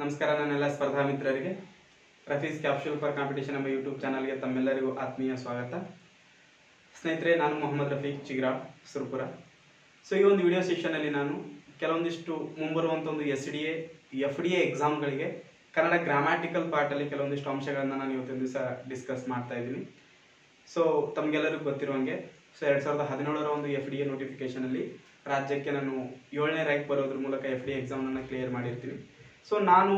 ನಮಸ್ಕಾರ ನನ್ನೆಲ್ಲ ಸ್ಪರ್ಧಾ ಮಿತ್ರರಿಗೆ ರಫೀಸ್ ಕ್ಯಾಪ್ಶೂಲ್ ಫಾರ್ ಕಾಂಪಿಟೇಷನ್ ಎಂಬ ಯೂಟ್ಯೂಬ್ ಚಾನಲ್ಗೆ ತಮ್ಮೆಲ್ಲರಿಗೂ ಆತ್ಮೀಯ ಸ್ವಾಗತ ಸ್ನೇಹಿತರೆ ನಾನು ಮೊಹಮ್ಮದ್ ರಫೀಕ್ ಚಿಗ್ರಾ ಸುರ್ಪುರ ಸೊ ಈ ಒಂದು ವಿಡಿಯೋ ಸೆಷನಲ್ಲಿ ನಾನು ಕೆಲವೊಂದಿಷ್ಟು ಮುಂಬರುವಂಥ ಒಂದು S D A F D A ಎಕ್ಸಾಮ್ಗಳಿಗೆ ಕನ್ನಡ ಗ್ರಾಮ್ಯಾಟಿಕಲ್ ಪಾರ್ಟಲ್ಲಿ ಕೆಲವೊಂದಿಷ್ಟು ಅಂಶಗಳನ್ನು ನಾನು ಇವತ್ತಿನ ದಿವಸ ಡಿಸ್ಕಸ್ ಮಾಡ್ತಾ ಇದ್ದೀನಿ ಸೊ ತಮಗೆಲ್ಲರಿಗೂ ಗೊತ್ತಿರುವಂಗೆ ಸೊ ಎರಡು ಸಾವಿರದ ಹದಿನೇಳರ ಒಂದು ಎಫ್ ಡಿ ಎ ನೋಟಿಫಿಕೇಷನಲ್ಲಿ ರಾಜ್ಯಕ್ಕೆ ನಾನು ಏಳನೇ ರ್ಯಾಂಕ್ ಬರೋದ್ರ ಮೂಲಕ ಎಫ್ ಡಿ ಎಕ್ಸಾಮನ್ನು ಕ್ಲಿಯರ್ ಮಾಡಿರ್ತೀನಿ ಸೊ ನಾನು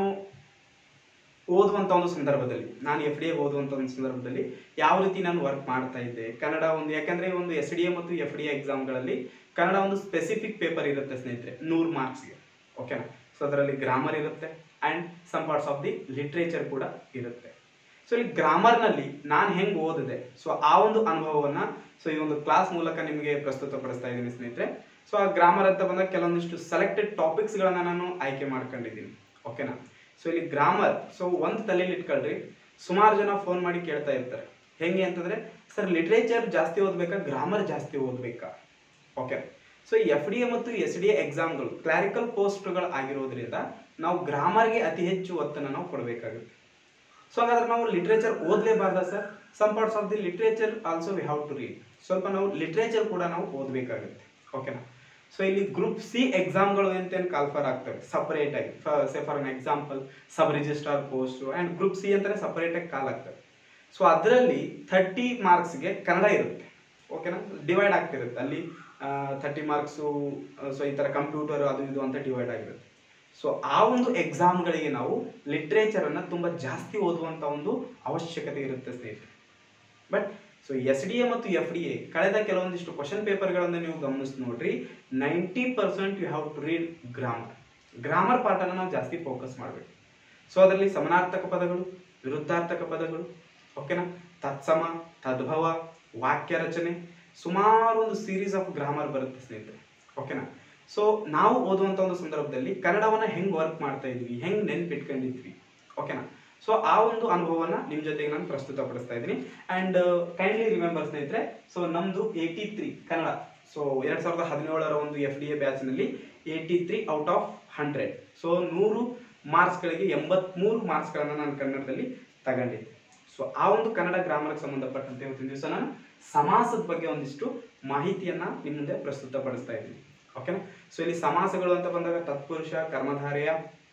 ಓದುವಂಥ ಒಂದು ಸಂದರ್ಭದಲ್ಲಿ ನಾನು ಎಫ್ ಡಿ ಎ ಓದುವಂಥ ಒಂದು ಸಂದರ್ಭದಲ್ಲಿ ಯಾವ ರೀತಿ ನಾನು ವರ್ಕ್ ಮಾಡ್ತಾ ಇದ್ದೆ ಕನ್ನಡ ಒಂದು ಯಾಕಂದರೆ ಒಂದು ಎಸ್ ಡಿ ಎ ಮತ್ತು ಎಫ್ ಡಿ ಎ ಎಕ್ಸಾಮ್ಗಳಲ್ಲಿ ಕನ್ನಡ ಒಂದು ಸ್ಪೆಸಿಫಿಕ್ ಪೇಪರ್ ಇರುತ್ತೆ ಸ್ನೇಹಿತರೆ ನೂರು ಮಾರ್ಕ್ಸ್ಗೆ ಓಕೆನಾ ಸೊ ಅದರಲ್ಲಿ ಗ್ರಾಮರ್ ಇರುತ್ತೆ and some parts of the literature ಕೂಡ ಇರುತ್ತೆ ಸೊ ಇಲ್ಲಿ ಗ್ರಾಮರ್ನಲ್ಲಿ ನಾನು ಹೆಂಗೆ ಓದಿದೆ ಸೊ ಆ ಒಂದು ಅನುಭವವನ್ನು ಸೊ ಈ ಒಂದು ಕ್ಲಾಸ್ ಮೂಲಕ ನಿಮಗೆ ಪ್ರಸ್ತುತಪಡಿಸ್ತಾ ಇದ್ದೀನಿ ಸ್ನೇಹಿತರೆ ಸೊ ಆ ಗ್ರಾಮರ್ ಅಂತ ಬಂದಾಗ ಕೆಲವೊಂದಿಷ್ಟು ಸೆಲೆಕ್ಟೆಡ್ ಟಾಪಿಕ್ಸ್ಗಳನ್ನು ನಾನು ಆಯ್ಕೆ ಮಾಡ್ಕೊಂಡಿದ್ದೀನಿ ಓಕೆನಾ ಸೊ ಇಲ್ಲಿ ಗ್ರಾಮರ್ ಸೊ ಒಂದು ತಲೆಯಲ್ಲಿ ಇಟ್ಕೊಳ್ರಿ ಸುಮಾರು ಜನ ಫೋನ್ ಮಾಡಿ ಕೇಳ್ತಾ ಇರ್ತಾರೆ ಹೆಂಗೆ ಅಂತಂದರೆ ಸರ್ ಲಿಟ್ರೇಚರ್ ಜಾಸ್ತಿ ಓದಬೇಕಾ ಗ್ರಾಮರ್ ಜಾಸ್ತಿ ಓದಬೇಕಾ okay so F D A ಮತ್ತು ಎಸ್ ಡಿ ಎ ಎಕ್ಸಾಮ್ಗಳು ಕ್ಲಾರಿಕಲ್ ಪೋಸ್ಟ್ಗಳು ಆಗಿರೋದ್ರಿಂದ ನಾವು ಗ್ರಾಮರ್ಗೆ ಅತಿ ಹೆಚ್ಚು ಒತ್ತನ್ನು ನಾವು ಕೊಡಬೇಕಾಗುತ್ತೆ ಸೊ ಹಾಗಾದ್ರೆ ನಾವು ಲಿಟ್ರೇಚರ್ ಓದಲೇಬಾರ್ದ sir some parts of the literature also we have to read ಸ್ವಲ್ಪ ನಾವು ಲಿಟ್ರೇಚರ್ ಕೂಡ ನಾವು ಓದಬೇಕಾಗುತ್ತೆ ಓಕೆನಾ ಸೊ ಇಲ್ಲಿ ಗ್ರೂಪ್ ಸಿ ಎಕ್ಸಾಮ್ಗಳು ಅಂತೇನು ಕಾಲ್ಫರ್ ಆಗ್ತವೆ ಸಪರೇಟ್ ಆಗಿ say for an example sub registrar post and group C ಅಂತಾನೆ ಸಪರೇಟ್ ಆಗಿ ಕಾಲ್ ಆಗ್ತವೆ ಸೊ ಅದರಲ್ಲಿ ಥರ್ಟಿ ಮಾರ್ಕ್ಸ್ಗೆ ಕನ್ನಡ ಇರುತ್ತೆ ಓಕೆನಾ ಡಿವೈಡ್ ಆಗ್ತಿರುತ್ತೆ ಅಲ್ಲಿ ಥರ್ಟಿ ಮಾರ್ಕ್ಸು ಸೊ ಈ ಥರ ಕಂಪ್ಯೂಟರ್ ಅದು ಇದು ಅಂತ ಡಿವೈಡ್ ಆಗಿರುತ್ತೆ ಸೊ ಆ ಒಂದು ಎಕ್ಸಾಮ್ಗಳಿಗೆ ನಾವು ಲಿಟ್ರೇಚರನ್ನು ತುಂಬ ಜಾಸ್ತಿ ಓದುವಂಥ ಒಂದು ಅವಶ್ಯಕತೆ ಇರುತ್ತೆ ಸ್ನೇಹಿತರೆ but so S D A ಮತ್ತು ಎಫ್ ಡಿ ಎ ಕಳೆದ ಕೆಲವೊಂದಿಷ್ಟು ಕ್ವಶನ್ ಪೇಪರ್ಗಳನ್ನು ನೀವು ಗಮನಿಸಿ ನೋಡ್ರಿ ninety percent you have to read grammar grammar ಪಾಠನ ನಾವು ಜಾಸ್ತಿ ಫೋಕಸ್ ಮಾಡಬೇಕು ಸೊ ಅದರಲ್ಲಿ ಸಮಾನಾರ್ಥಕ ಪದಗಳು ವಿರುದ್ಧಾರ್ಥಕ ಪದಗಳು ಓಕೆನಾ ತತ್ಸಮ ತದ್ಭವ ವಾಕ್ಯ ರಚನೆ ಸುಮಾರು ಒಂದು ಸೀರೀಸ್ ಆಫ್ ಗ್ರಾಮರ್ ಬರುತ್ತೆ ಸ್ನೇಹಿತರೆ ಓಕೆನಾ ಸೊ ನಾವು ಓದುವಂಥ ಒಂದು ಸಂದರ್ಭದಲ್ಲಿ ಕನ್ನಡವನ್ನು ಹೆಂಗೆ ವರ್ಕ್ ಮಾಡ್ತಾ ಇದ್ವಿ ಹೆಂಗೆ ನೆನ್ಪಿಟ್ಕೊಂಡಿದ್ವಿ ಓಕೆನಾ ಸೊ ಆ ಒಂದು ಅನುಭವನ ನಿಮ್ಮ ಜೊತೆಗೆ ನಾನು ಪ್ರಸ್ತುತಪಡಿಸ್ತಾ ಇದ್ದೀನಿ ಆ್ಯಂಡ್ ಕೈಂಡ್ಲಿ ರಿಮೆಂಬರ್ ಸ್ನೇಹಿತರೆ ಸೊ ನಮ್ಮದು ಏಯ್ಟಿ ತ್ರೀ ಕನ್ನಡ ಸೊ ಎರಡು ಸಾವಿರದ ಹದಿನೇಳರ ಒಂದು ಎಫ್ ಡಿ ಎ ಬ್ಯಾಚ್ನಲ್ಲಿ eighty three out of hundred so ನೂರು ಮಾರ್ಕ್ಸ್ಗಳಿಗೆ ಎಂಬತ್ಮೂರು ಮಾರ್ಕ್ಸ್ಗಳನ್ನು ನಾನು ಕನ್ನಡದಲ್ಲಿ ತಗೊಂಡಿದ್ದೆ ಸೊ ಆ ಒಂದು ಕನ್ನಡ ಗ್ರಾಮರ್ಗೆ ಸಂಬಂಧಪಟ್ಟಂತೆ ಇವತ್ತಿನ ದಿವಸ ನಾನು ಸಮಾಸದ ಬಗ್ಗೆ ಒಂದಿಷ್ಟು ಮಾಹಿತಿಯನ್ನು ನಿಮ್ಮ ಮುಂದೆ ಪ್ರಸ್ತುತಪಡಿಸ್ತಾ ಇದ್ದೀನಿ ಓಕೆನಾ ಸೊ ಇಲ್ಲಿ ಸಮಾಸಗಳು ಅಂತ ಬಂದಾಗ ತತ್ಪುರುಷ ಕರ್ಮಧಾರೆಯ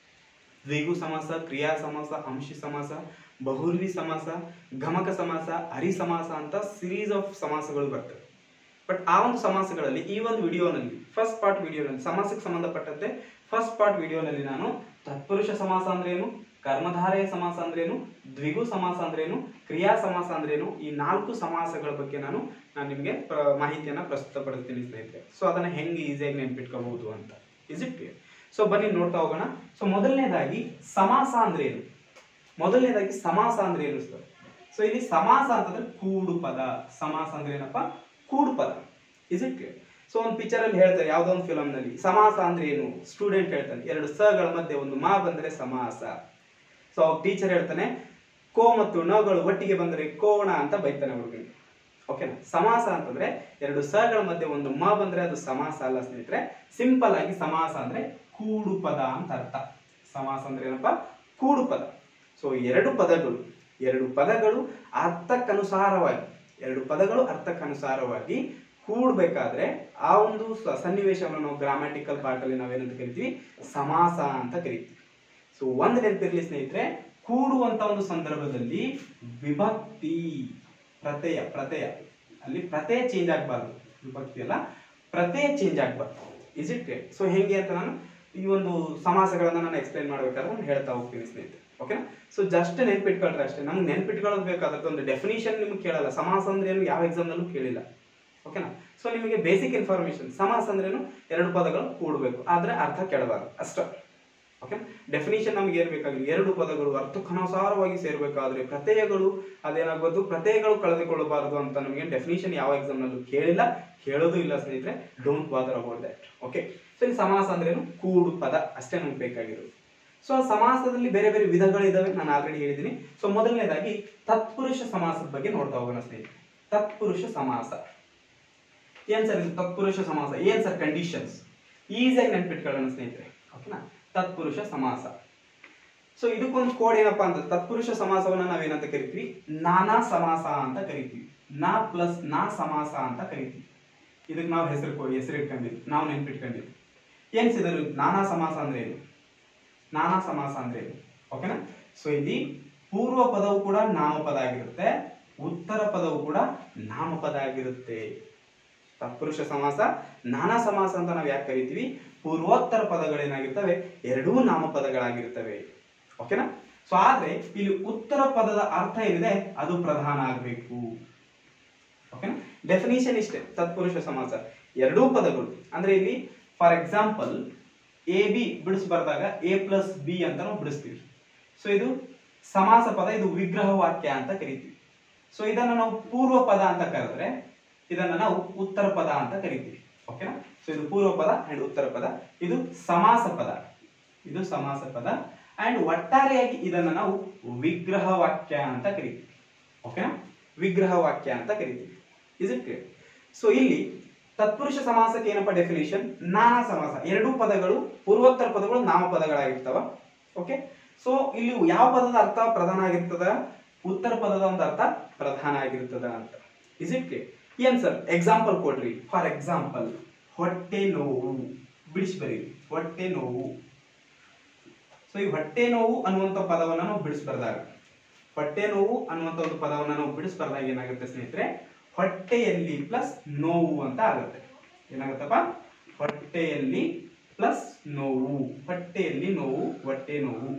ದ್ವಿಗು ಸಮಾಸ ಕ್ರಿಯಾ ಸಮಾಸ ಅಂಶಿ ಸಮಾಸ ಬಹುರ್ವಿ ಸಮಾಸ ಗಮಕ ಸಮಾಸ ಹರಿ ಸಮಾಸ ಅಂತ ಸಿರೀಸ್ ಆಫ್ ಸಮಾಸಗಳು ಬರ್ತವೆ ಬಟ್ ಆ ಒಂದು ಸಮಾಸಗಳಲ್ಲಿ ಈ ಒಂದು ವಿಡಿಯೋನಲ್ಲಿ ಫಸ್ಟ್ ಪಾರ್ಟ್ ವಿಡಿಯೋನಲ್ಲಿ ಸಮಾಸಕ್ಕೆ ಸಂಬಂಧಪಟ್ಟಂತೆ ಫಸ್ಟ್ ಪಾರ್ಟ್ ವಿಡಿಯೋನಲ್ಲಿ ನಾನು ತತ್ಪುರುಷ ಸಮಾಸ ಅಂದ್ರೇನು ಕರ್ಮಧಾರೆಯ ಸಮಾಸ ಅಂದ್ರೇನು ದ್ವಿಗು ಸಮಾಸ ಅಂದ್ರೇನು ಕ್ರಿಯಾ ಸಮಾಸ ಅಂದ್ರೇನು ಈ ನಾಲ್ಕು ಸಮಾಸಗಳ ಬಗ್ಗೆ ನಾನು ನಾನು ನಿಮಗೆ ಪ್ರ- ಮಾಹಿತಿಯನ್ನು ಪ್ರಸ್ತುತಪಡಿಸ್ತೀನಿ ಸ್ನೇಹಿತರೆ ಸೊ ಅದನ್ನು ಹೆಂಗೆ ಈಸಿಯಾಗಿ ನೆನ್ಪಿಟ್ಕೋಬಹುದು ಅಂತ ಇಸ್ ಇಟ್ ಕ್ಲಿಯರ್ ಸೊ ಬನ್ನಿ ನೋಡ್ತಾ ಹೋಗೋಣ ಸೊ ಮೊದಲನೇದಾಗಿ ಸಮಾಸ ಅಂದ್ರೆ ಏನು ಮೊದಲನೇದಾಗಿ ಸಮಾಸ ಅಂದ್ರೆ ಏನು ಸರ್ ಸೊ ಇಲ್ಲಿ ಸಮಾಸ ಅಂತಂದ್ರೆ ಕೂಡು ಪದ ಸಮಾಸ ಅಂದ್ರೆ ಏನಪ್ಪ ಕೂಡು ಪದ ಇಸ್ ಇಟ್ ಕ್ಲಿಯರ್ ಸೊ ಒಂದು ಪಿಕ್ಚರ್ ಅಲ್ಲಿ ಹೇಳ್ತಾರೆ ಯಾವುದೋ ಒಂದು ಫಿಲಮ್ ನಲ್ಲಿ ಸಮಾಸ ಅಂದ್ರೆ ಏನು ಸ್ಟೂಡೆಂಟ್ ಹೇಳ್ತಾನೆ ಎರಡು ಸಗಳ ಮಧ್ಯೆ ಒಂದು ಮಾ ಬಂದ್ರೆ ಸಮಾಸ ಸೊ ಟೀಚರ್ ಹೇಳ್ತಾನೆ ಕೋ ಮತ್ತು ನಗಳು ಒಟ್ಟಿಗೆ ಬಂದರೆ ಕೋಣ ಅಂತ ಬೈತಾನೆ ಹುಡುಗನಿಗೆ ಓಕೆನಾ ಸಮಾಸ ಅಂತಂದ್ರೆ ಎರಡು ಸಗಳ ಮಧ್ಯೆ ಒಂದು ಮ ಬಂದ್ರೆ ಅದು ಸಮಾಸ ಅಲ್ಲ ಸ್ನೇಹಿತರೆ ಸಿಂಪಲ್ ಆಗಿ ಸಮಾಸ ಅಂದ್ರೆ ಕೂಡು ಪದ ಅಂತ ಅರ್ಥ ಸಮಾಸ ಅಂದ್ರೆ ಏನಪ್ಪ ಕೂಡು ಪದ ಸೊ ಎರಡು ಪದಗಳು ಎರಡು ಪದಗಳು ಅರ್ಥಕ್ಕನುಸಾರವಾಗಿ ಎರಡು ಪದಗಳು ಅರ್ಥಕ್ಕನುಸಾರವಾಗಿ ಕೂಡ್ಬೇಕಾದ್ರೆ ಆ ಒಂದು ಸ- ಸನ್ನಿವೇಶವನ್ನು ನಾವು ಗ್ರಾಮ್ಯಾಟಿಕಲ್ ಪಾರ್ಟಲ್ಲಿ ನಾವೇನಂತ ಕರಿತೀವಿ ಸಮಾಸ ಅಂತ ಕರಿತೀವಿ ಸೊ ಒಂದು ನೆನಪಿರ್ಲಿ ಸ್ನೇಹಿತರೆ ಕೂಡುವಂತ ಒಂದು ಸಂದರ್ಭದಲ್ಲಿ ವಿಭಕ್ತಿ ಪ್ರತ್ಯಯ ಪ್ರತ್ಯಯ ಅಲ್ಲಿ ಪ್ರತ್ಯಯ ಚೇಂಜ್ ಆಗಬಾರ್ದು ವಿಭಕ್ತಿ ಅಲ್ಲ ಪ್ರತ್ಯಯ ಚೇಂಜ್ ಆಗಬಾರ್ದು ಇಸ್ ಇಟ್ ಸೊ ಹೆಂಗೆ ಅಂತ ನಾನು ಈ ಒಂದು ಸಮಾಸಗಳನ್ನ ನಾನು ಎಕ್ಸ್ಪ್ಲೈನ್ ಮಾಡ್ಬೇಕಾದ್ರೆ ನಾನು ಹೇಳ್ತಾ ಹೋಗ್ತೀನಿ ಸ್ನೇಹಿತರೆ ಓಕೆನಾ ಸೊ ಜಸ್ಟ್ ನೆನ್ಪಿಟ್ಕೊಳ್ರೆ ಅಷ್ಟೇ ನಮ್ಗೆ ನೆನ್ಪಿಟ್ಕೊಳ್ಳೋದು ಬೇಕಾದ್ರೆ ಒಂದು ಡೆಫಿನಿಷನ್ ನಿಮ್ಗೆ ಕೇಳಲ್ಲ ಸಮಾಸ ಅಂದ್ರೆ ಏನು ಯಾವ ಎಕ್ಸಾಮ್ನಲ್ಲೂ ಕೇಳಿಲ್ಲ ಓಕೆನಾ ಸೊ ನಿಮಗೆ ಬೇಸಿಕ್ ಇನ್ಫಾರ್ಮೇಶನ್ ಸಮಾಸ ಅಂದ್ರೇನು ಎರಡು ಪದಗಳು ಕೂಡಬೇಕು ಆದ್ರೆ ಅರ್ಥ ಕೆಡಬಾರ್ದು ಅಷ್ಟ ಓಕೆ ಡೆಫಿನಿಷನ್ ನಮ್ಗೆ ಏನ್ ಬೇಕಾಗಿಲ್ಲ ಎರಡು ಪದಗಳು ಅರ್ಥಕ್ಕನುಸಾರವಾಗಿ ಸೇರ್ಬೇಕಾದ್ರೆ ಪ್ರತ್ಯಯಗಳು ಅದೇನಾಗ್ಬೋದು ಪ್ರತ್ಯಯಗಳು ಕಳೆದುಕೊಳ್ಳಬಾರದು ಅಂತ ನಮಗೆ ಡೆಫಿನಿಷನ್ ಯಾವ ಎಕ್ಸಾಮ್ನಲ್ಲೂ ಕೇಳಿಲ್ಲ ಕೇಳೋದು ಇಲ್ಲ ಸ್ನೇಹಿತರೆ don't bother about that okay so ಇಲ್ಲಿ ಸಮಾಸ ಅಂದ್ರೇನು ಕೂಡು ಪದ ಅಷ್ಟೇ ನಮ್ಗೆ ಬೇಕಾಗಿರೋದು ಸೊ ಸಮಾಸದಲ್ಲಿ ಬೇರೆ ಬೇರೆ ವಿಧಗಳಿದಾವೆ ನಾನು ಆಲ್ರೆಡಿ ಹೇಳಿದ್ದೀನಿ ಸೊ ಮೊದಲನೇದಾಗಿ ತತ್ಪುರುಷ ಸಮಾಸದ ಬಗ್ಗೆ ನೋಡ್ತಾ ಹೋಗೋಣ ಸ್ನೇಹಿತರೆ ತತ್ಪುರುಷ ಸಮಾಸ ಏನ್ ಸರ್ ಇದು ತತ್ಪುರುಷ ಸಮಾಸ ಏನ್ ಸರ್ ಕಂಡೀಷನ್ಸ್ ಈಸಿಯಾಗಿ ನೆನ್ಪಿಟ್ಕೊಳ್ಳೋಣ ಸ್ನೇಹಿತರೆ ಓಕೆನಾ ತತ್ಪುರುಷ ಸಮಾಸ ಸೊ ಇದಕ್ಕೊಂದು ಕೋಡ್ ಏನಪ್ಪಾ ಅಂತ ತತ್ಪುರುಷ ಸಮಾಸವನ್ನ ನಾವೇನಂತ ಕರಿತೀವಿ ನಾನಾ ಸಮಾಸ ಅಂತ ಕರಿತೀವಿ ನಾ ಪ್ಲಸ್ ನಾ ಸಮಾಸ ಅಂತ ಕರಿತೀವಿ ಇದಕ್ಕೆ ನಾವು ಹೆಸರು ಹೆಸರು ಇಟ್ಕೊಂಡಿದ್ವಿ ನಾವು ನೆನ್ಪಿಟ್ಕೊಂಡಿದ್ವಿ ಏನ್ ಸಿದರು ನಾನಾ ಸಮಾಸ ಅಂದ್ರೆ ಏನು ನಾನಾ ಸಮಾಸ ಅಂದ್ರೆ ಏನು ಓಕೆನಾ ಸೊ ಇಲ್ಲಿ ಪೂರ್ವ ಪದವು ಕೂಡ ನಾಮಪದ ಆಗಿರುತ್ತೆ ಉತ್ತರ ಪದವು ಕೂಡ ನಾಮಪದ ಆಗಿರುತ್ತೆ ತತ್ಪುರುಷ ಸಮಾಸ ನಾನಾ ಸಮಾಸ ಅಂತ ನಾವು ಯಾಕೆ ಕರಿತೀವಿ ಪೂರ್ವೋತ್ತರ ಪದಗಳೇನಾಗಿರ್ತವೆ ಎರಡೂ ನಾಮಪದಗಳಾಗಿರ್ತವೆ ಓಕೆನಾ ಸೊ ಆದ್ರೆ ಇಲ್ಲಿ ಉತ್ತರ ಪದದ ಅರ್ಥ ಏನಿದೆ ಅದು ಪ್ರಧಾನ ಆಗಬೇಕು ಓಕೆನಾ ಡೆಫಿನಿಷನ್ ಇಷ್ಟೇ ತತ್ಪುರುಷ ಸಮಾಸ ಎರಡೂ ಪದಗಳು ಅಂದ್ರೆ ಇಲ್ಲಿ ಫಾರ್ ಎಕ್ಸಾಂಪಲ್ ಎ ಬಿ ಬಿಡಿಸ್ಬಾರ್ದಾಗ ಎ ಪ್ಲಸ್ ಬಿ ಅಂತ ನಾವು ಬಿಡಿಸ್ತೀವಿ ಸೊ ಇದು ಸಮಾಸ ಪದ ಇದು ವಿಗ್ರಹ ವಾಕ್ಯ ಅಂತ ಕರಿತೀವಿ ಸೊ ಇದನ್ನ ನಾವು ಪೂರ್ವ ಪದ ಅಂತ ಕರೆದ್ರೆ ಇದನ್ನ ನಾವು ಉತ್ತರ ಪದ ಅಂತ ಕರಿತೀವಿ ಓಕೆನಾ ಸೊ ಇದು ಪೂರ್ವ ಪದ ಅಂಡ್ ಉತ್ತರ ಪದ ಇದು ಸಮಾಸ ಪದ ಇದು ಸಮಾಸ ಪದ ಅಂಡ್ ಒಟ್ಟಾರೆಯಾಗಿ ಇದನ್ನ ನಾವು ವಿಗ್ರಹ ವಾಕ್ಯ ಅಂತ ಕರಿತೀವಿ ಓಕೆನಾ ವಿಗ್ರಹ ವಾಕ್ಯ ಅಂತ ಕರಿತೀವಿ ಇಸ್ ಇಟ್ ಕ್ಲಿಯರ್ ಸೊ ಇಲ್ಲಿ ತತ್ಪುರುಷ ಸಮಾಸಕ್ಕೆ ಏನಪ್ಪ ಡೆಫಿನೇಷನ್ ನಾನಾ ಸಮಾಸ ಎರಡೂ ಪದಗಳು ಪೂರ್ವೋತ್ತರ ಪದಗಳು ನಾಮಪದಗಳಾಗಿರ್ತವ ಓಕೆ ಸೊ ಇಲ್ಲಿ ಯಾವ ಪದದ ಅರ್ಥ ಪ್ರಧಾನ ಆಗಿರ್ತದ ಉತ್ತರ ಪದದ ಒಂದು ಅರ್ಥ ಪ್ರಧಾನ ಆಗಿರ್ತದ ಅಂತ ಇಸ್ ಇಟ್ ಕ್ಲಿಯರ್ ಏನ್ ಸರ್ ಎಕ್ಸಾಂಪಲ್ ಕೊಡ್ರಿ ಫಾರ್ ಎಕ್ಸಾಂಪಲ್ ಹೊಟ್ಟೆ ನೋವು ಬಿಡಿಸಿ ಬರೀರಿ ಹೊಟ್ಟೆ ನೋವು ಸೊ ಈ ಹೊಟ್ಟೆ ನೋವು ಅನ್ನುವಂಥ ಪದವನ್ನ ನಾವು ಬಿಡಿಸ್ಬಾರ್ದಾಗ ಹೊಟ್ಟೆ ನೋವು ಅನ್ನುವಂಥ ಒಂದು ಪದವನ್ನ ನಾವು ಬಿಡಿಸ್ಬಾರ್ದಾಗ ಏನಾಗುತ್ತೆ ಸ್ನೇಹಿತರೆ ಹೊಟ್ಟೆಯಲ್ಲಿ ಪ್ಲಸ್ ನೋವು ಅಂತ ಆಗುತ್ತೆ ಏನಾಗುತ್ತಪ್ಪ ಹೊಟ್ಟೆಯಲ್ಲಿ ಪ್ಲಸ್ ನೋವು ಹೊಟ್ಟೆಯಲ್ಲಿ ನೋವು ಹೊಟ್ಟೆ ನೋವು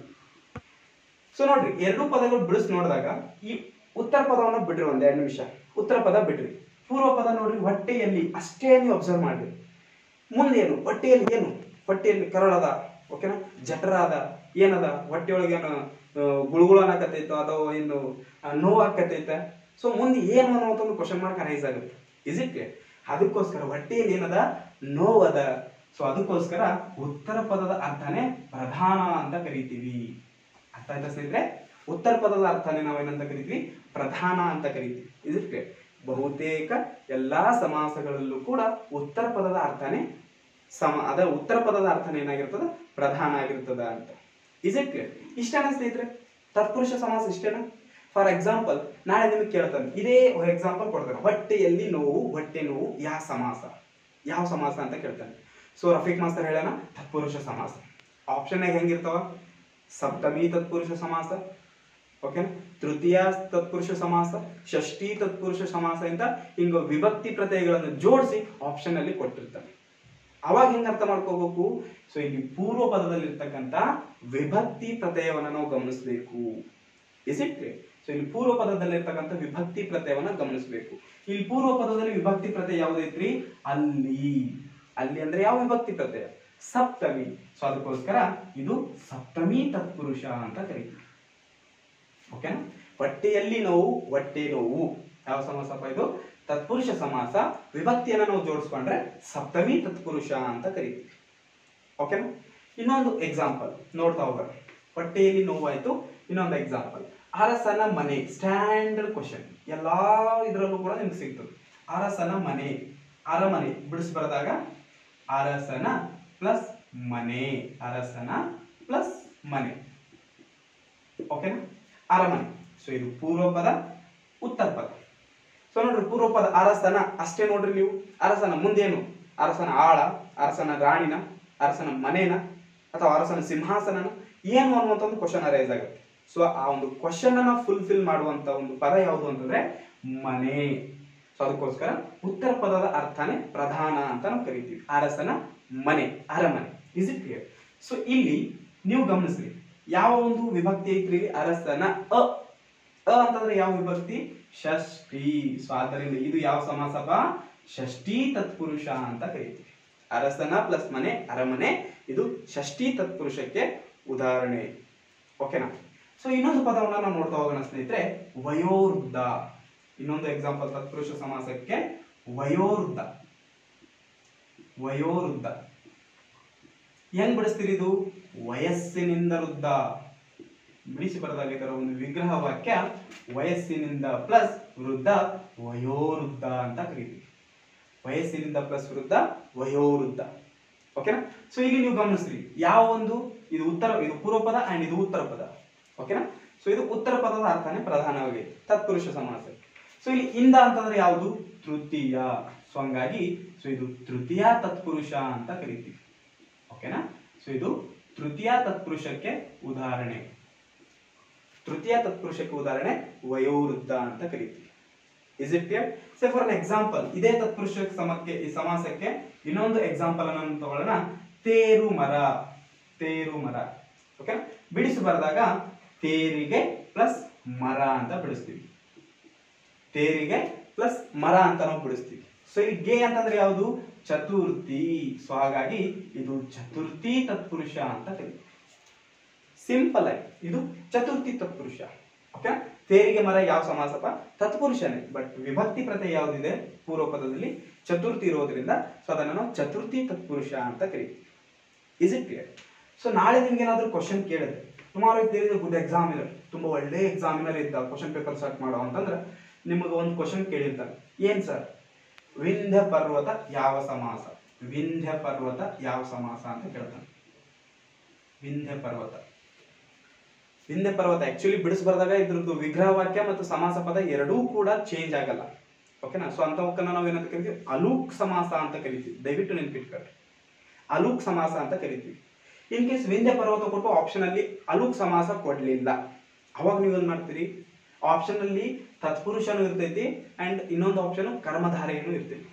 ಸೊ ನೋಡ್ರಿ ಎರಡು ಪದಗಳು ಬಿಡಿಸಿ ನೋಡಿದಾಗ ಈ ಉತ್ತರ ಪದವನ್ನು ಬಿಡ್ರಿ ಒಂದ್ ಎರಡು ನಿಮಿಷ ಉತ್ತರ ಪದ ಬಿಡ್ರಿ ಪೂರ್ವ ಪದ ನೋಡ್ರಿ ಹೊಟ್ಟೆಯಲ್ಲಿ ಅಷ್ಟೇ ನೀವು ಅಬ್ಸರ್ವ್ ಮಾಡ್ರಿ ಮುಂದೆ ಏನು ಹೊಟ್ಟೆಯಲ್ಲಿ ಏನು ಹೊಟ್ಟೆಯಲ್ಲಿ ಕರಳದ ಓಕೆನಾ ಜಠರ ಅದ ಏನದ ಹೊಟ್ಟೆಯೊಳಗೆ ಏನು ಆ, ಗುಳುಗುಳು ಅನ್ನಕತ್ತೈತೋ ಅಥವಾ ಏನು ಆ, ನೋವು ಆಕತೈತ ಸೊ ಮುಂದೆ ಏನು ಅನ್ನುವಂಥ ಒಂದು ಕ್ವಶನ್ ಮಾರ್ಕ್ ಅರೈಸ್ ಆಗುತ್ತೆ ಇಸ್ ಇಟ್ ಅದಕ್ಕೋಸ್ಕರ ಹೊಟ್ಟೆಯಲ್ಲಿ ಏನದ ನೋವದ ಸೊ ಅದಕ್ಕೋಸ್ಕರ ಉತ್ತರ ಪದದ ಅರ್ಥನೇ ಪ್ರಧಾನ ಅಂತ ಕರಿತೀವಿ ಅರ್ಥ ಆಯ್ತಾ ಸ್ನೇಹಿತರೆ ಉತ್ತರ ಪದದ ಅರ್ಥನೇ ನಾವೇನಂತ ಕರಿತೀವಿ ಪ್ರಧಾನ ಅಂತ ಕರಿತೀವಿ ಇಸ್ ಇಟ್ ಬಹುತೇಕ ಎಲ್ಲಾ ಸಮಾಸಗಳಲ್ಲೂ ಕೂಡ ಉತ್ತರ ಪದದ ಅರ್ಥನೇ ಸಮ ಅದರ ಉತ್ತರ ಪದದ ಅರ್ಥನೇ ಏನಾಗಿರ್ತದ ಪ್ರಧಾನ ಆಗಿರ್ತದ ಅಂತ ಇಸ್ ಇಟ್ ಕ್ಲಿಯರ್ ಇಷ್ಟೇನಾ ಸ್ನೇಹಿತರೆ ತತ್ಪುರುಷ ಸಮಾಸ ಇಷ್ಟೇನಾ ಫಾರ್ ಎಕ್ಸಾಂಪಲ್ ನಾಳೆ ನಿಮಗೆ ಕೇಳ್ತಾನೆ ಇದೇ ಎಕ್ಸಾಂಪಲ್ ಕೊಡ್ತಾನೆ ಹೊಟ್ಟೆಯಲ್ಲಿ ನೋವು ಹೊಟ್ಟೆ ನೋವು ಯಾವ ಸಮಾಸ ಯಾವ ಸಮಾಸ ಅಂತ ಕೇಳ್ತಾನೆ ಸೊ ರಫೀಕ್ ಮಾಸ್ತರ್ ಹೇಳೋಣ ತತ್ಪುರುಷ ಸಮಾಸ ಆಪ್ಷನ್ ಹೆಂಗಿರ್ತಾವ ಸಪ್ತಮಿ ತತ್ಪುರುಷ ಸಮಾಸ ಓಕೆನಾ ತೃತೀಯ ತತ್ಪುರುಷ ಸಮಾಸ ಷಷ್ಠಿ ತತ್ಪುರುಷ ಸಮಾಸ ಅಂತ ಹಿಂಗ ವಿಭಕ್ತಿ ಪ್ರತ್ಯಯಗಳನ್ನು ಜೋಡಿಸಿ ಆಪ್ಷನ್ ಅಲ್ಲಿ ಕೊಟ್ಟಿರ್ತಾನೆ ಅವಾಗ ಹೆಂಗ್ ಅರ್ಥ ಮಾಡ್ಕೋಬೇಕು ಸೊ ಇಲ್ಲಿ ಪೂರ್ವ ಪದದಲ್ಲಿರ್ತಕ್ಕಂಥ ವಿಭಕ್ತಿ ಪ್ರತ್ಯಯವನ್ನ ನಾವು ಗಮನಿಸಬೇಕು ಇಸ್ ಇಟ್ ಸೊ ಇಲ್ಲಿ ಪೂರ್ವ ಪದದಲ್ಲಿರ್ತಕ್ಕಂಥ ವಿಭಕ್ತಿ ಪ್ರತ್ಯಯವನ್ನ ಗಮನಿಸಬೇಕು ಇಲ್ಲಿ ಪೂರ್ವ ಪದದಲ್ಲಿ ವಿಭಕ್ತಿ ಪ್ರತ್ಯಯ ಯಾವ್ದೈತ್ರಿ ಅಲ್ಲಿ ಅಲ್ಲಿ ಅಂದ್ರೆ ಯಾವ ವಿಭಕ್ತಿ ಪ್ರತ್ಯಯ ಸಪ್ತಮಿ ಸೊ ಅದಕ್ಕೋಸ್ಕರ ಇದು ಸಪ್ತಮಿ ತತ್ಪುರುಷ ಅಂತ ಕರೀತೀವಿ ಓಕೆನಾ ಹೊಟ್ಟೆಯಲ್ಲಿ ನೋವು ಹೊಟ್ಟೆ ನೋವು ಯಾವ ಸಮಾಸಪ್ಪ ಇದು ತತ್ಪುರುಷ ಸಮಾಸ ವಿಭಕ್ತಿಯನ್ನ ನಾವು ಜೋಡಿಸ್ಕೊಂಡ್ರೆ ಸಪ್ತಮಿ ತತ್ಪುರುಷ ಅಂತ ಕರಿತೀವಿ ಓಕೆನಾ ಇನ್ನೊಂದು ಎಕ್ಸಾಂಪಲ್ ನೋಡ್ತಾ ಹೋಗೋಣ ಹೊಟ್ಟೆಯಲ್ಲಿ ನೋವಾಯ್ತು ಇನ್ನೊಂದು ಎಕ್ಸಾಂಪಲ್ ಅರಸನ ಮನೆ ಸ್ಟ್ಯಾಂಡರ್ಡ್ ಕ್ವಶನ್ ಎಲ್ಲಾ ಇದರಲ್ಲೂ ಕೂಡ ನಿಮ್ಗೆ ಸಿಗ್ತದೆ ಅರಸನ ಮನೆ ಅರಮನೆ ಬಿಡಿಸ್ಬಾರ್ದಾಗ ಅರಸನ ಪ್ಲಸ್ ಮನೆ ಅರಸನ ಪ್ಲಸ್ ಮನೆ ಓಕೆನಾ ಅರಮನೆ ಸೊ ಇದು ಪೂರ್ವ ಪದ ಉತ್ತರ ಪದ ಸೊ ನೋಡ್ರಿ ಪೂರ್ವ ಪದ ಅರಸನ ಅಷ್ಟೇ ನೋಡ್ರಿ ನೀವು ಅರಸನ ಮುಂದೇನು ಅರಸನ ಆಳ ಅರಸನ ರಾಣಿನ ಅರಸನ ಮನೇನ ಅಥವಾ ಅರಸನ ಸಿಂಹಾಸನನ ಏನು ಅನ್ನುವಂಥ ಒಂದು ಕ್ವಶನ್ ಅರೈಸ್ ಆಗುತ್ತೆ ಸೊ ಆ ಒಂದು ಕ್ವಶನ್ ಅನ್ನ ಫುಲ್ಫಿಲ್ ಮಾಡುವಂತ ಒಂದು ಪದ ಯಾವುದು ಅಂತಂದ್ರೆ ಮನೆ ಸೊ ಅದಕ್ಕೋಸ್ಕರ ಉತ್ತರ ಪದದ ಅರ್ಥನೇ ಪ್ರಧಾನ ಅಂತ ನಾವು ಕರಿತೀವಿ ಅರಸನ ಮನೆ ಅರಮನೆ ಇಸ್ ಇಟ್ ಕ್ಲಿಯರ್ ಸೊ ಇಲ್ಲಿ ನೀವು ಗಮನಿಸ್ರಿ ಯಾವ ಒಂದು ವಿಭಕ್ತಿ ಐತ್ರಿ ಅರಸನ ಅ ಅ ಅಂತಂದ್ರೆ ಯಾವ ವಿಭಕ್ತಿ ಷಷ್ಠಿ ಸೊ ಆದ್ದರಿಂದ ಇದು ಯಾವ ಸಮಾಸಪ್ಪ ಷಷ್ಠಿ ತತ್ಪುರುಷ ಅಂತ ಕರಿತೀವಿ ಅರಸನ ಪ್ಲಸ್ ಮನೆ ಅರಮನೆ ಇದು ಷಷ್ಠಿ ತತ್ಪುರುಷಕ್ಕೆ ಉದಾಹರಣೆ ಓಕೆನಾ ಸೊ ಇನ್ನೊಂದು ಪದವನ್ನ ನಾವು ನೋಡ್ತಾ ಹೋಗೋಣ ಸ್ನೇಹಿತರೆ ವಯೋವೃದ್ಧ ಇನ್ನೊಂದು ಎಕ್ಸಾಂಪಲ್ ತತ್ಪುರುಷ ಸಮಾಸಕ್ಕೆ ವಯೋವೃದ್ಧ ವಯೋವೃದ್ಧ ಹೆಂಗ್ ಬಿಡಿಸ್ತೀರಿ ಇದು ವಯಸ್ಸಿನಿಂದ ವೃದ್ಧ ಬಿಡಿಸಿ ಬರದಾಗ ಇದರ ಒಂದು ವಿಗ್ರಹ ವಾಕ್ಯ ವಯಸ್ಸಿನಿಂದ ಪ್ಲಸ್ ವೃದ್ಧ ವಯೋವೃದ್ಧ ಅಂತ ಕರಿತೀವಿ ವಯಸ್ಸಿನಿಂದ ಪ್ಲಸ್ ವೃದ್ಧ ವಯೋವೃದ್ಧ ಓಕೆನಾ ಸೊ ಇಲ್ಲಿ ನೀವು ಗಮನಿಸ್ರಿ ಯಾವ ಒಂದು ಇದು ಉತ್ತರ ಇದು ಪೂರ್ವ ಪದ ಅಂಡ್ ಇದು ಉತ್ತರ ಪದ ಓಕೆನಾ ಸೊ ಇದು ಉತ್ತರ ಪದದ ಅರ್ಥನೇ ಪ್ರಧಾನವಾಗಿ ತತ್ಪುರುಷ ಸಮಾಸ ಸೊ ಇಲ್ಲಿ ಇಂದ ಅಂತಂದ್ರೆ ಯಾವುದು ತೃತೀಯ ಸೊ ಹಂಗಾಗಿ ಸೊ ಇದು ತೃತೀಯ ತತ್ಪುರುಷ ಅಂತ ಕರಿತೀವಿ ಓಕೆನಾ ಸೊ ಇದು ತೃತೀಯ ತತ್ಪುರುಷಕ್ಕೆ ಉದಾಹರಣೆ ತೃತೀಯ ತತ್ಪುರುಷಕ್ಕೆ ಉದಾಹರಣೆ ವಯೋವೃದ್ಧ ಅಂತ ಕರಿತೀವಿ is it clear say for an example ಇದೇ ತತ್ಪುರುಷ ಸಮಕ್ಕೆ ಈ ಸಮಾಸಕ್ಕೆ ಇನ್ನೊಂದು ಎಕ್ಸಾಂಪಲ್ ಅನ್ನು ತಗೊಳ್ಳೋಣ ತೇರು ಮರ ತೇರು ಮರ ಓಕೆ ಬಿಡಿಸಿ ಬರೆದಾಗ ತೇರಿಗೆ ಪ್ಲಸ್ ಮರ ಅಂತ ಬಿಡಿಸ್ತೀವಿ ತೇರಿಗೆ ಪ್ಲಸ್ ಮರ ಅಂತ ನಾವು ಬಿಡಿಸ್ತೀವಿ ಸೊ ಇಲ್ಲಿ ಗೆ ಅಂತಂದ್ರೆ ಯಾವುದು ಚತುರ್ಥಿ ಸೊ ಹಾಗಾಗಿ ಇದು ಚತುರ್ಥಿ ತತ್ಪುರುಷ ಅಂತ ಕರೀತೀವಿ ಸಿಂಪಲ್ ಆಗಿ ಇದು ಚತುರ್ಥಿ ತತ್ಪುರುಷ ಓಕೆ ತೇರಿಗೆ ಮರ ಯಾವ ಸಮಾಸಪ ತತ್ಪುರುಷನೇ ಬಟ್ ವಿಭಕ್ತಿ ಪ್ರತ್ಯಯ ಯಾವುದಿದೆ ಪೂರ್ವ ಪದದಲ್ಲಿ ಚತುರ್ಥಿ ಇರೋದ್ರಿಂದ ಸೊ ಅದನ್ನು ನಾವು ಚತುರ್ಥಿ ತತ್ಪುರುಷ ಅಂತ ಕರಿತೀವಿ ಇಸ್ ಇಟ್ ಕ್ಲಿಯರ್ ಸೊ ನಾಳೆ ನಿಮ್ಗೆ ಏನಾದರೂ ಕ್ವಶನ್ ಕೇಳಿದ್ರೆ tomorrow if there is good examiner ತುಂಬ ಒಳ್ಳೆ ಎಕ್ಸಾಮಿನರ್ ಇದ್ದ ಕ್ವಶನ್ ಪೇಪರ್ ಸ್ಟಾರ್ಟ್ ಮಾಡೋ ಅಂತಂದ್ರೆ ನಿಮಗೆ ಒಂದು ಕ್ವಶನ್ ಕೇಳಿರ್ತಾರೆ ಏನ್ ಸರ್ ವಿಂಧ್ಯ ಪರ್ವತ ಯಾವ ಸಮಾಸ ವಿಂಧ್ಯ ಪರ್ವತ ಯಾವ ಸಮಾಸ ಅಂತ ಕೇಳ್ತಾನೆ ವಿಂಧ್ಯ ಪರ್ವತ ವಿಂಧ್ಯ ಪರ್ವತ ಆಕ್ಚುಲಿ ಬಿಡಿಸ್ಬರ್ದಾಗ ಇದ್ರದ್ದು ವಿಗ್ರಹ ವಾಕ್ಯ ಮತ್ತು ಸಮಾಸ ಪದ ಎರಡೂ ಕೂಡ ಚೇಂಜ್ ಆಗಲ್ಲ ಓಕೆನಾ ಸೊ ಅಂತವಕ್ಕನ್ನ ನಾವು ಏನಂತ ಕರಿತೀವಿ ಅಲೂಕ್ ಸಮಾಸ ಅಂತ ಕರಿತೀವಿ ದಯವಿಟ್ಟು ನೆನ್ಪಿಟ್ಕೊಳ್ರಿ ಅಲೂಕ್ ಸಮಾಸ ಅಂತ ಕರಿತೀವಿ ಇನ್ ಕೇಸ್ ವಿಂಧ್ಯ ಪರ್ವತ ಕೊಟ್ಟು ಆಪ್ಷನ್ ಅಲ್ಲಿ ಅಲೂಕ್ ಸಮಾಸ ಕೊಡ್ಲಿಲ್ಲ ಅವಾಗ ನೀವು ಏನ್ ಮಾಡ್ತೀರಿ ಆಪ್ಷನ್ ಅಲ್ಲಿ ತತ್ಪುರುಷನೂ ಇರ್ತೈತಿ ಅಂಡ್ ಇನ್ನೊಂದು ಆಪ್ಷನ್ ಕರ್ಮಧಾರೆಯೂ ಇರ್ತೈತಿ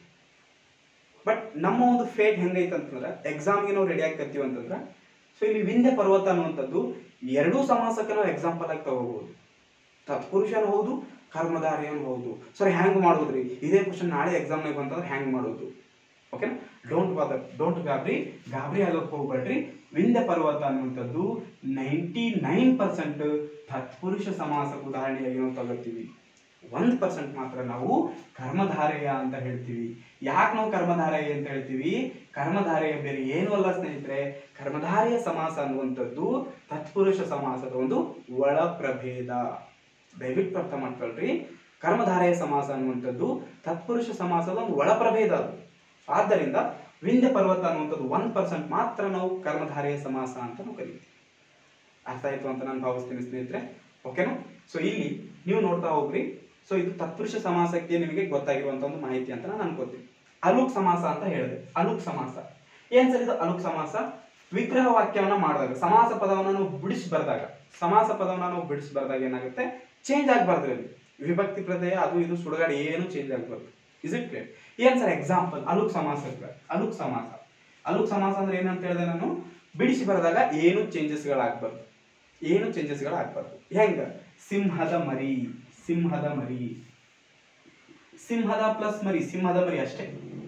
ಬಟ್ ನಮ್ಮ ಒಂದು ಫೇಟ್ ಹೆಂಗೈತೆ ಅಂತಂದ್ರೆ ಎಕ್ಸಾಮ್ಗೆ ನಾವು ರೆಡಿ ಆಗ್ತಿರ್ತೀವಿ ಅಂತಂದ್ರೆ ಸೊ ಇಲ್ಲಿ ವಿಂಧ್ಯ ಪರ್ವತ ಅನ್ನುವಂಥದ್ದು ಎರಡೂ ಸಮಾಸಕ್ಕೆ ನಾವು ಎಕ್ಸಾಂಪಲ್ ಆಗಿ ತಗೋಬಹುದು ತತ್ಪುರುಷನೂ ಹೌದು ಕರ್ಮಧಾರಿಯನು ಹೌದು ಸರ್ ಹ್ಯಾಂಗ್ ಮಾಡೋದ್ರಿ ಇದೇ ಕ್ವಶನ್ ನಾಳೆ ಎಕ್ಸಾಮ್ನಾಗ ಬಂತಂದ್ರೆ ಹ್ಯಾಂಗ್ ಮಾಡೋದು ಓಕೆನಾ ಡೋಂಟ್ ಬಾದರ್ ಡೋಂಟ್ ಗಾಬರಿ ಗಾಬರಿ ಆಗೋಕೆ ಹೋಗ್ಬೇಡ್ರಿ ವಿಂಧ್ಯ ಪರ್ವತ ಅನ್ನುವಂಥದ್ದು ನೈಂಟಿ ನೈನ್ ಪರ್ಸೆಂಟ್ ತತ್ಪುರುಷ ಸಮಾಸಕ್ಕೆ ಉದಾಹರಣೆಯಾಗಿ ನಾವು ತಗೋತೀವಿ ಒಂದ್ ಪರ್ಸೆಂಟ್ ಮಾತ್ರ ನಾವು ಕರ್ಮಧಾರೆಯ ಅಂತ ಹೇಳ್ತೀವಿ ಯಾಕೆ ನಾವು ಕರ್ಮಧಾರೆಯ ಅಂತ ಹೇಳ್ತೀವಿ ಕರ್ಮಧಾರೆಯ ಬೇರೆ ಏನು ಅಲ್ಲ ಸ್ನೇಹಿತರೆ ಕರ್ಮಧಾರೆಯ ಸಮಾಸ ಅನ್ನುವಂಥದ್ದು ತತ್ಪುರುಷ ಸಮಾಸದ ಒಂದು ಒಳ ಪ್ರಭೇದ ದಯವಿಟ್ಟು ಅರ್ಥ ಮಾಡ್ಕೊಳ್ರಿ ಕರ್ಮಧಾರೆಯ ಸಮಾಸ ಅನ್ನುವಂಥದ್ದು ತತ್ಪುರುಷ ಸಮಾಸದ ಒಂದು ಒಳ ಪ್ರಭೇದ ಅದು ಆದ್ದರಿಂದ ವಿಂಧ್ಯ ಪರ್ವತ ಅನ್ನುವಂಥದ್ದು ಒನ್ ಪರ್ಸೆಂಟ್ ಮಾತ್ರ ನಾವು ಕರ್ಮಧಾರೆಯ ಸಮಾಸ ಅಂತ ನಾವು ಕರಿತೀವಿ ಅರ್ಥ ಆಯ್ತು ಅಂತ ನಾನು ಭಾವಿಸ್ತೀನಿ ಸ್ನೇಹಿತರೆ ಓಕೆನಾ ಸೊ ಇಲ್ಲಿ ನೀವು ನೋಡ್ತಾ ಹೋಗ್ರಿ ಸೊ ಇದು ತತ್ಪುರುಷ ಸಮಾಸಕ್ಕೆ ನಿಮಗೆ ಗೊತ್ತಾಗಿರುವಂತ ಒಂದು ಮಾಹಿತಿ ಅಂತ ನಾನು ಅನ್ಕೋತೀನಿ ಅಲುಕ್ ಸಮಾಸ ಅಂತ ಹೇಳಿದೆ ಅಲುಕ್ ಸಮಾಸ ಏನ್ ಸರ್ ಇದು ಅಲುಕ್ ಸಮಾಸ ವಿಗ್ರಹ ವಾಕ್ಯವನ್ನ ಮಾಡಿದಾಗ ಸಮಾಸ ಪದವನ್ನ ನಾವು ಬಿಡಿಸಿ ಬರ್ದಾಗ ಸಮಾಸ ಪದವನ್ನ ನಾವು ಬಿಡಿಸಿ ಬರ್ದಾಗ ಏನಾಗುತ್ತೆ ಚೇಂಜ್ ಆಗ್ಬಾರ್ದು ಅಲ್ಲಿ ವಿಭಕ್ತಿ ಪ್ರತ್ಯಯ ಅದು ಇದು ಸುಡುಗಾಡು ಏನು ಚೇಂಜ್ ಆಗ್ಬಾರ್ದು ಇಸ್ ಇಟ್ ಕ್ಲಿಯರ್ ಏನ್ ಸರ್ ಎಕ್ಸಾಂಪಲ್ ಅಲುಕ್ ಸಮಾಸ ಅಲುಕ್ ಸಮಾಸ ಅಲುಕ್ ಸಮಾಸ ಅಂದ್ರೆ ಏನಂತ ಹೇಳಿದೆ ನಾನು ಬಿಡಿಸಿ ಬರೆದಾಗ ಏನು ಚೇಂಜಸ್ಗಳಾಗ್ಬಾರ್ದು ಏನು ಚೇಂಜಸ್ಗಳಾಗ್ಬಾರ್ದು ಹೆಂಗ ಸಿಂಹದ ಮರಿ ಸಿಂಹದ ಮರಿ ಸಿಂಹದ ಪ್ಲಸ್ ಮರಿ ಸಿಂಹದ ಮರಿ ಅಷ್ಟೇ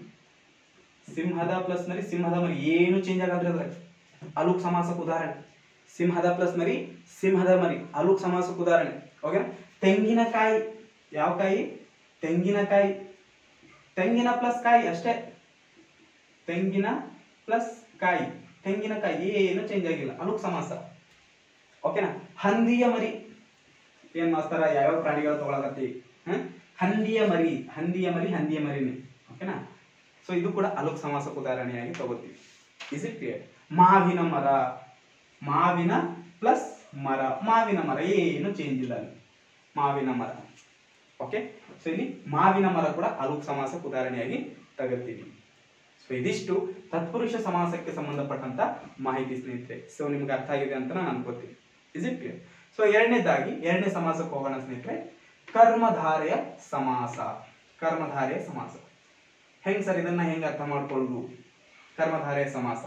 ಸಿಂಹದ ಪ್ಲಸ್ ಮರಿ ಸಿಂಹದ ಮರಿ ಏನು ಚೇಂಜ್ ಆಗಲ್ರಿ ಅದ್ರಾಗ ಅಲುಕ್ ಸಮಾಸಕ್ಕೆ ಉದಾಹರಣೆ ಸಿಂಹದ ಪ್ಲಸ್ ಮರಿ ಸಿಂಹದ ಮರಿ ಅಲುಕ್ ಸಮಾಸಕ್ಕೆ ಉದಾಹರಣೆ ಓಕೆ ತೆಂಗಿನಕಾಯಿ ಯಾವ ಕಾಯಿ ತೆಂಗಿನಕಾಯಿ ತೆಂಗಿನ ಪ್ಲಸ್ ಕಾಯಿ ಅಷ್ಟೇ ತೆಂಗಿನ ಪ್ಲಸ್ ಕಾಯಿ ತೆಂಗಿನಕಾಯಿ ಏನು ಚೇಂಜ್ ಆಗಿಲ್ಲ ಅಲುಕ್ ಸಮಾಸ ಓಕೆನಾ ಹಂದಿಯ ಮರಿ ಏನ್ ಮಾಸ್ತರ ಯಾವ್ಯಾವ ಪ್ರಾಣಿಗಳು ತಗೊಳಕತ್ತಿ ಹ್ಮ್? ಹಂದಿಯ ಮರಿ ಹಂದಿಯ ಮರಿ ಹಂದಿಯ ಮರಿನೇ ಓಕೆನಾ ಸೊ ಇದು ಕೂಡ ಅಲುಕ್ ಸಮಾಸಕ್ಕೆ ಉದಾಹರಣೆಯಾಗಿ ತಗೋತೀವಿ ಇಸ್ ಇಟ್ ಕ್ಲಿಯರ್ ಮಾವಿನ ಮರ ಮಾವಿನ ಪ್ಲಸ್ ಮರ ಮಾವಿನ ಮರ ಏನು ಚೇಂಜ್ ಇಲ್ಲ ಅಲ್ಲಿ ಮಾವಿನ ಮರ ಓಕೆ ಸೊ ಇಲ್ಲಿ ಮಾವಿನ ಮರ ಕೂಡ ಅಲುಕ್ ಸಮಾಸಕ್ಕೆ ಉದಾಹರಣೆಯಾಗಿ ತಗೋತೀವಿ ಸೊ ಇದಿಷ್ಟು ತತ್ಪುರುಷ ಸಮಾಸಕ್ಕೆ ಸಂಬಂಧಪಟ್ಟಂತ ಮಾಹಿತಿ ಸ್ನೇಹಿತರೆ ಸೊ ನಿಮ್ಗೆ ಅರ್ಥ ಆಗಿದೆ ಅಂತ ನಾನು ಅನ್ಕೋತೀನಿ ಇಸ್ ಇಟ್ ಕ್ಲಿಯರ್ ಸೊ ಎರಡನೇದಾಗಿ ಎರಡನೇ ಸಮಾಸಕ್ಕೆ ಹೋಗೋಣ ಸ್ನೇಹಿತರೆ ಕರ್ಮಧಾರೆಯ ಸಮಾಸ ಕರ್ಮಧಾರೆಯ ಸಮಾಸ ಹೆಂಗ್ ಸರ್ ಇದನ್ನ ಹೆಂಗ್ ಅರ್ಥ ಮಾಡ್ಕೊಳ್ಳೋದು ಕರ್ಮಧಾರೆಯ ಸಮಾಸ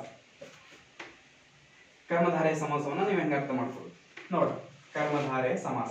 ಕರ್ಮಧಾರೆಯ ಸಮಾಸವನ್ನ ನೀವು ಹೆಂಗ್ ಅರ್ಥ ಮಾಡ್ಕೊಳ್ಳೋದು ನೋಡ ಕರ್ಮಧಾರೆಯ ಸಮಾಸ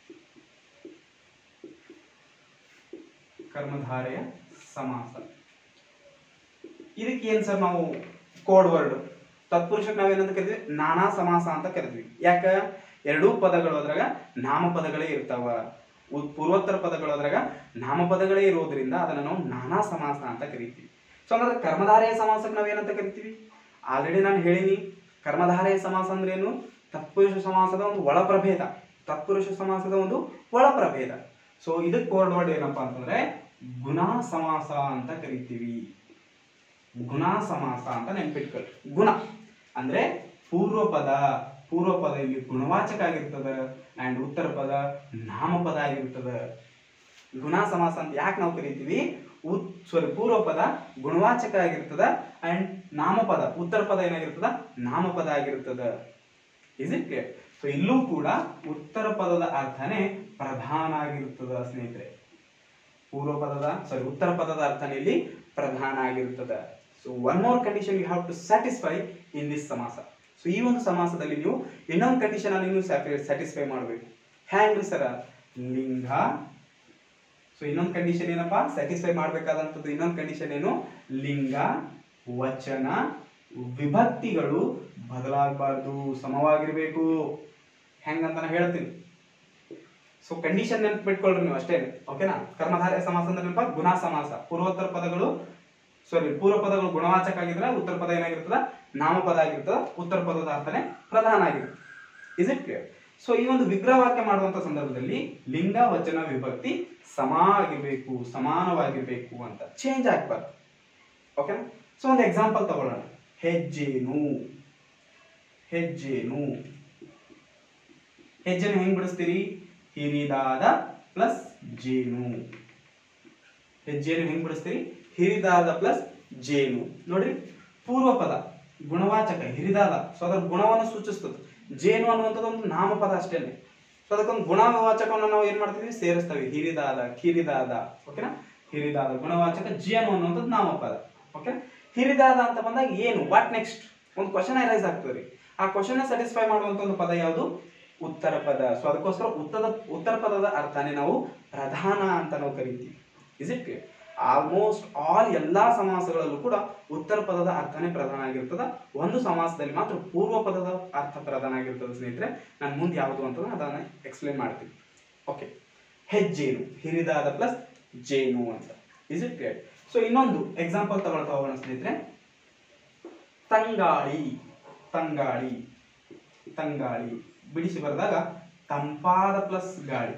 ಕರ್ಮಧಾರೆಯ ಸಮಾಸ ಇದಕ್ಕೆ ಏನ್ ಸರ್ ನಾವು ಕೋಡ್ ವರ್ಡ್ ತತ್ಪುರುಷಕ್ಕೆ ನಾವೇನಂತ ಕರಿತೀವಿ ನಾನಾ ಸಮಾಸ ಅಂತ ಕರಿತೀವಿ ಯಾಕ ಎರಡೂ ಪದಗಳು ಅದ್ರಾಗ ನಾಮಪದಗಳೇ ಇರ್ತಾವ ಉತ್- ಪೂರ್ವೋತ್ತರ ಪದಗಳು ಅದ್ರಾಗ ನಾಮಪದಗಳೇ ಇರೋದ್ರಿಂದ ಅದನ್ನ ನಾವು ನಾನಾ ಸಮಾಸ ಅಂತ ಕರಿತೀವಿ ಸೊ ಹಂಗಾದ್ರೆ ಕರ್ಮಧಾರೆಯ ಸಮಾಸಕ್ಕೆ ನಾವೇನಂತ ಕರಿತೀವಿ ಆಲ್ರೆಡಿ ನಾನು ಹೇಳಿನಿ ಕರ್ಮಧಾರೆಯ ಸಮಾಸ ಅಂದ್ರೆ ಏನು ತತ್ಪುರುಷ ಸಮಾಸದ ಒಂದು ಒಳ ಪ್ರಭೇದ ತತ್ಪುರುಷ ಸಮಾಸದ ಒಂದು ಒಳ ಪ್ರಭೇದ ಸೊ ಇದಕ್ಕೆ ಕೋಡ್ ವರ್ಡ್ ಏನಪ್ಪಾ ಅಂತಂದ್ರೆ ಗುಣ ಸಮಾಸ ಅಂತ ಕರಿತೀವಿ ಗುಣ ಸಮಾಸ ಅಂತ ನೆನ್ಪಿಟ್ಕೊಳ್ಳಿ ಗುಣ ಅಂದ್ರೆ ಪೂರ್ವ ಪದ ಪೂರ್ವ ಪದ ಇಲ್ಲಿ ಗುಣವಾಚಕ ಆಗಿರ್ತದ ಅಂಡ್ ಉತ್ತರ ಪದ ನಾಮಪದ ಆಗಿರ್ತದ ಗುಣ ಸಮಾಸ ಅಂತ ಯಾಕೆ ನಾವು ಕರಿತೀವಿ ಉತ್ ಸಾರಿ ಪೂರ್ವ ಪದ ಗುಣವಾಚಕ ಆಗಿರ್ತದ ಅಂಡ್ ನಾಮಪದ ಉತ್ತರ ಪದ ಏನಾಗಿರ್ತದ ನಾಮಪದ ಆಗಿರ್ತದ ಇಸ್ ಇಟ್ ಕ್ಲಿಯರ್ ಸೊ ಇಲ್ಲೂ ಕೂಡ ಉತ್ತರ ಪದದ ಅರ್ಥನೇ ಪ್ರಧಾನ ಆಗಿರ್ತದ ಸ್ನೇಹಿತರೆ ಪೂರ್ವ ಪದದ ಸಾರಿ ಉತ್ತರ ಪದದ ಅರ್ಥನೇ ಇಲ್ಲಿ ಪ್ರಧಾನ ಆಗಿರ್ತದ so one more condition you have to satisfy in this ಸಮಾಸ ಸೊ ಈ ಒಂದು ಸಮಾಸದಲ್ಲಿ ನೀವು ಇನ್ನೊಂದು ಕಂಡೀಷನ್ ಅಲ್ಲಿ ನೀವು ಸ್ಯಾಟಿಸ್ಫೈ ಮಾಡಬೇಕು ಹ್ಯಾಂಗ್ ಸರ ಲಿಂಗ ಸೊ ಇನ್ನೊಂದು ಕಂಡೀಷನ್ ಏನಪ್ಪಾ ಸ್ಯಾಟಿಸ್ಫೈ ಮಾಡಬೇಕಾದಂಥದ್ದು ಇನ್ನೊಂದು ಕಂಡೀಷನ್ ಏನು ಲಿಂಗ ವಚನ ವಿಭಕ್ತಿಗಳು ಬದಲಾಗಬಾರ್ದು ಸಮವಾಗಿರ್ಬೇಕು ಹೆಂಗಂತ ನಾನು ಹೇಳ್ತೀನಿ ಸೊ ಕಂಡೀಷನ್ ನೆನ್ಪಿಟ್ಕೊಳ್ರಿ ನೀವು ಅಷ್ಟೇ ಓಕೆನಾ ಕರ್ಮಧಾರಯ ಸಮಾಸ ಅಂದ್ರೆ ನೆನಪ ಗುಣ ಸಮಾಸ ಪೂರ್ವೋತ್ತರ ಪದಗಳು ಸಾರಿ ಪೂರ್ವ ಪದಗಳು ಗುಣವಾಚಕ ಆಗಿದ್ರೆ ಉತ್ತರ ಪದ ಏನಾಗಿರ್ತದ ನಾಮಪದ ಆಗಿರ್ತದ ಉತ್ತರ ಪದದ ಅರ್ಥನೇ ಪ್ರಧಾನ ಆಗಿರುತ್ತೆ ಇಸ್ ಇಟ್ ಕ್ಲಿಯರ್ ಸೊ ಈ ಒಂದು ವಿಗ್ರಹ ವಾಕ್ಯ ಮಾಡುವಂತ ಸಂದರ್ಭದಲ್ಲಿ ಲಿಂಗ ವಚನ ವಿಭಕ್ತಿ ಸಮ ಆಗಿರ್ಬೇಕು ಸಮಾನವಾಗಿರ್ಬೇಕು ಅಂತ ಚೇಂಜ್ ಆಗ್ಬಾರ್ದು ಓಕೆನಾ ಸೊ ಒಂದು ಎಕ್ಸಾಂಪಲ್ ತಗೊಳ್ಳೋಣ ಹೆಜ್ಜೇನು ಹೆಜ್ಜೇನು ಹೆಜ್ಜೆನ ಹೆಂಗ್ ಬಿಡಿಸ್ತೀರಿ ಹಿರಿದಾದ ಪ್ಲಸ್ ಜೇನು ಹೆಜ್ಜೆಯನ್ನು ಹೆಂಗ್ ಬಿಡಿಸ್ತೀರಿ ಹಿರಿದಾದ ಪ್ಲಸ್ ಜೇನು ನೋಡ್ರಿ ಪೂರ್ವ ಪದ ಗುಣವಾಚಕ ಹಿರಿದಾದ ಸೊ ಅದರ ಗುಣವನ್ನು ಸೂಚಿಸ್ತದೆ ಜೇನು ಅನ್ನುವಂಥದ್ದು ಒಂದು ನಾಮಪದ ಅಷ್ಟೇ ಸೊ ಅದಕ್ಕೊಂದು ಗುಣವಾಚಕವನ್ನು ನಾವು ಏನ್ ಮಾಡ್ತೀವಿ ಸೇರಿಸ್ತೇವೆ ಹಿರಿದಾದ ಕಿರಿದಾದ ಓಕೆನಾ ಹಿರಿದಾದ ಗುಣವಾಚಕ ಜೇನು ಅನ್ನುವಂಥದ್ದು ನಾಮಪದ ಓಕೆ ಹಿರಿದಾದ ಅಂತ ಬಂದಾಗ ಏನು ವಾಟ್ ನೆಕ್ಸ್ಟ್ ಒಂದು ಕ್ವಶನ್ ರೈಸ್ ಆಗ್ತದೆ ಆ ಕ್ವಶನ್ ಸ್ಯಾಟಿಸ್ಫೈ ಮಾಡುವಂತ ಒಂದು ಪದ ಯಾವುದು ಉತ್ತರ ಪದ ಸೊ ಅದಕ್ಕೋಸ್ಕರ ಉತ್ತರ ಉತ್ತರ ಪದದ ಅರ್ಥನೇ ನಾವು ಪ್ರಧಾನ ಅಂತ ನಾವು ಕರಿತೀವಿ is it clear almost all ಎಲ್ಲಾ ಸಮಾಸಗಳಲ್ಲೂ ಕೂಡ ಉತ್ತರ ಪದದ ಅರ್ಥನೇ ಪ್ರಧಾನ ಆಗಿರ್ತದ ಒಂದು ಸಮಾಸದಲ್ಲಿ ಮಾತ್ರ ಪೂರ್ವ ಪದದ ಅರ್ಥ ಪ್ರಧಾನ ಆಗಿರ್ತದೆ ಸ್ನೇಹಿತರೆ ನಾನು ಮುಂದೆ ಯಾವುದು ಅಂತ ಅದನ್ನ ಎಕ್ಸ್ಪ್ಲೇನ್ ಮಾಡ್ತೀನಿ ಓಕೆ ಹೆಜ್ಜೇನು ಹಿರಿದಾದ ಪ್ಲಸ್ ಜೇನು ಅಂತ ಇಸ್ ಇಟ್ ಕ್ಲಿಯರ್ ಸೊ ಇನ್ನೊಂದು ಎಕ್ಸಾಂಪಲ್ ತಗೊಳ್ತಾ ಹೋಗೋಣ ಸ್ನೇಹಿತರೆ ತಂಗಾಳಿ ತಂಗಾಳಿ ತಂಗಾಳಿ ಬಿಡಿಸಿ ಬರೆದಾಗ ತಂಪಾದ ಪ್ಲಸ್ ಗಾಳಿ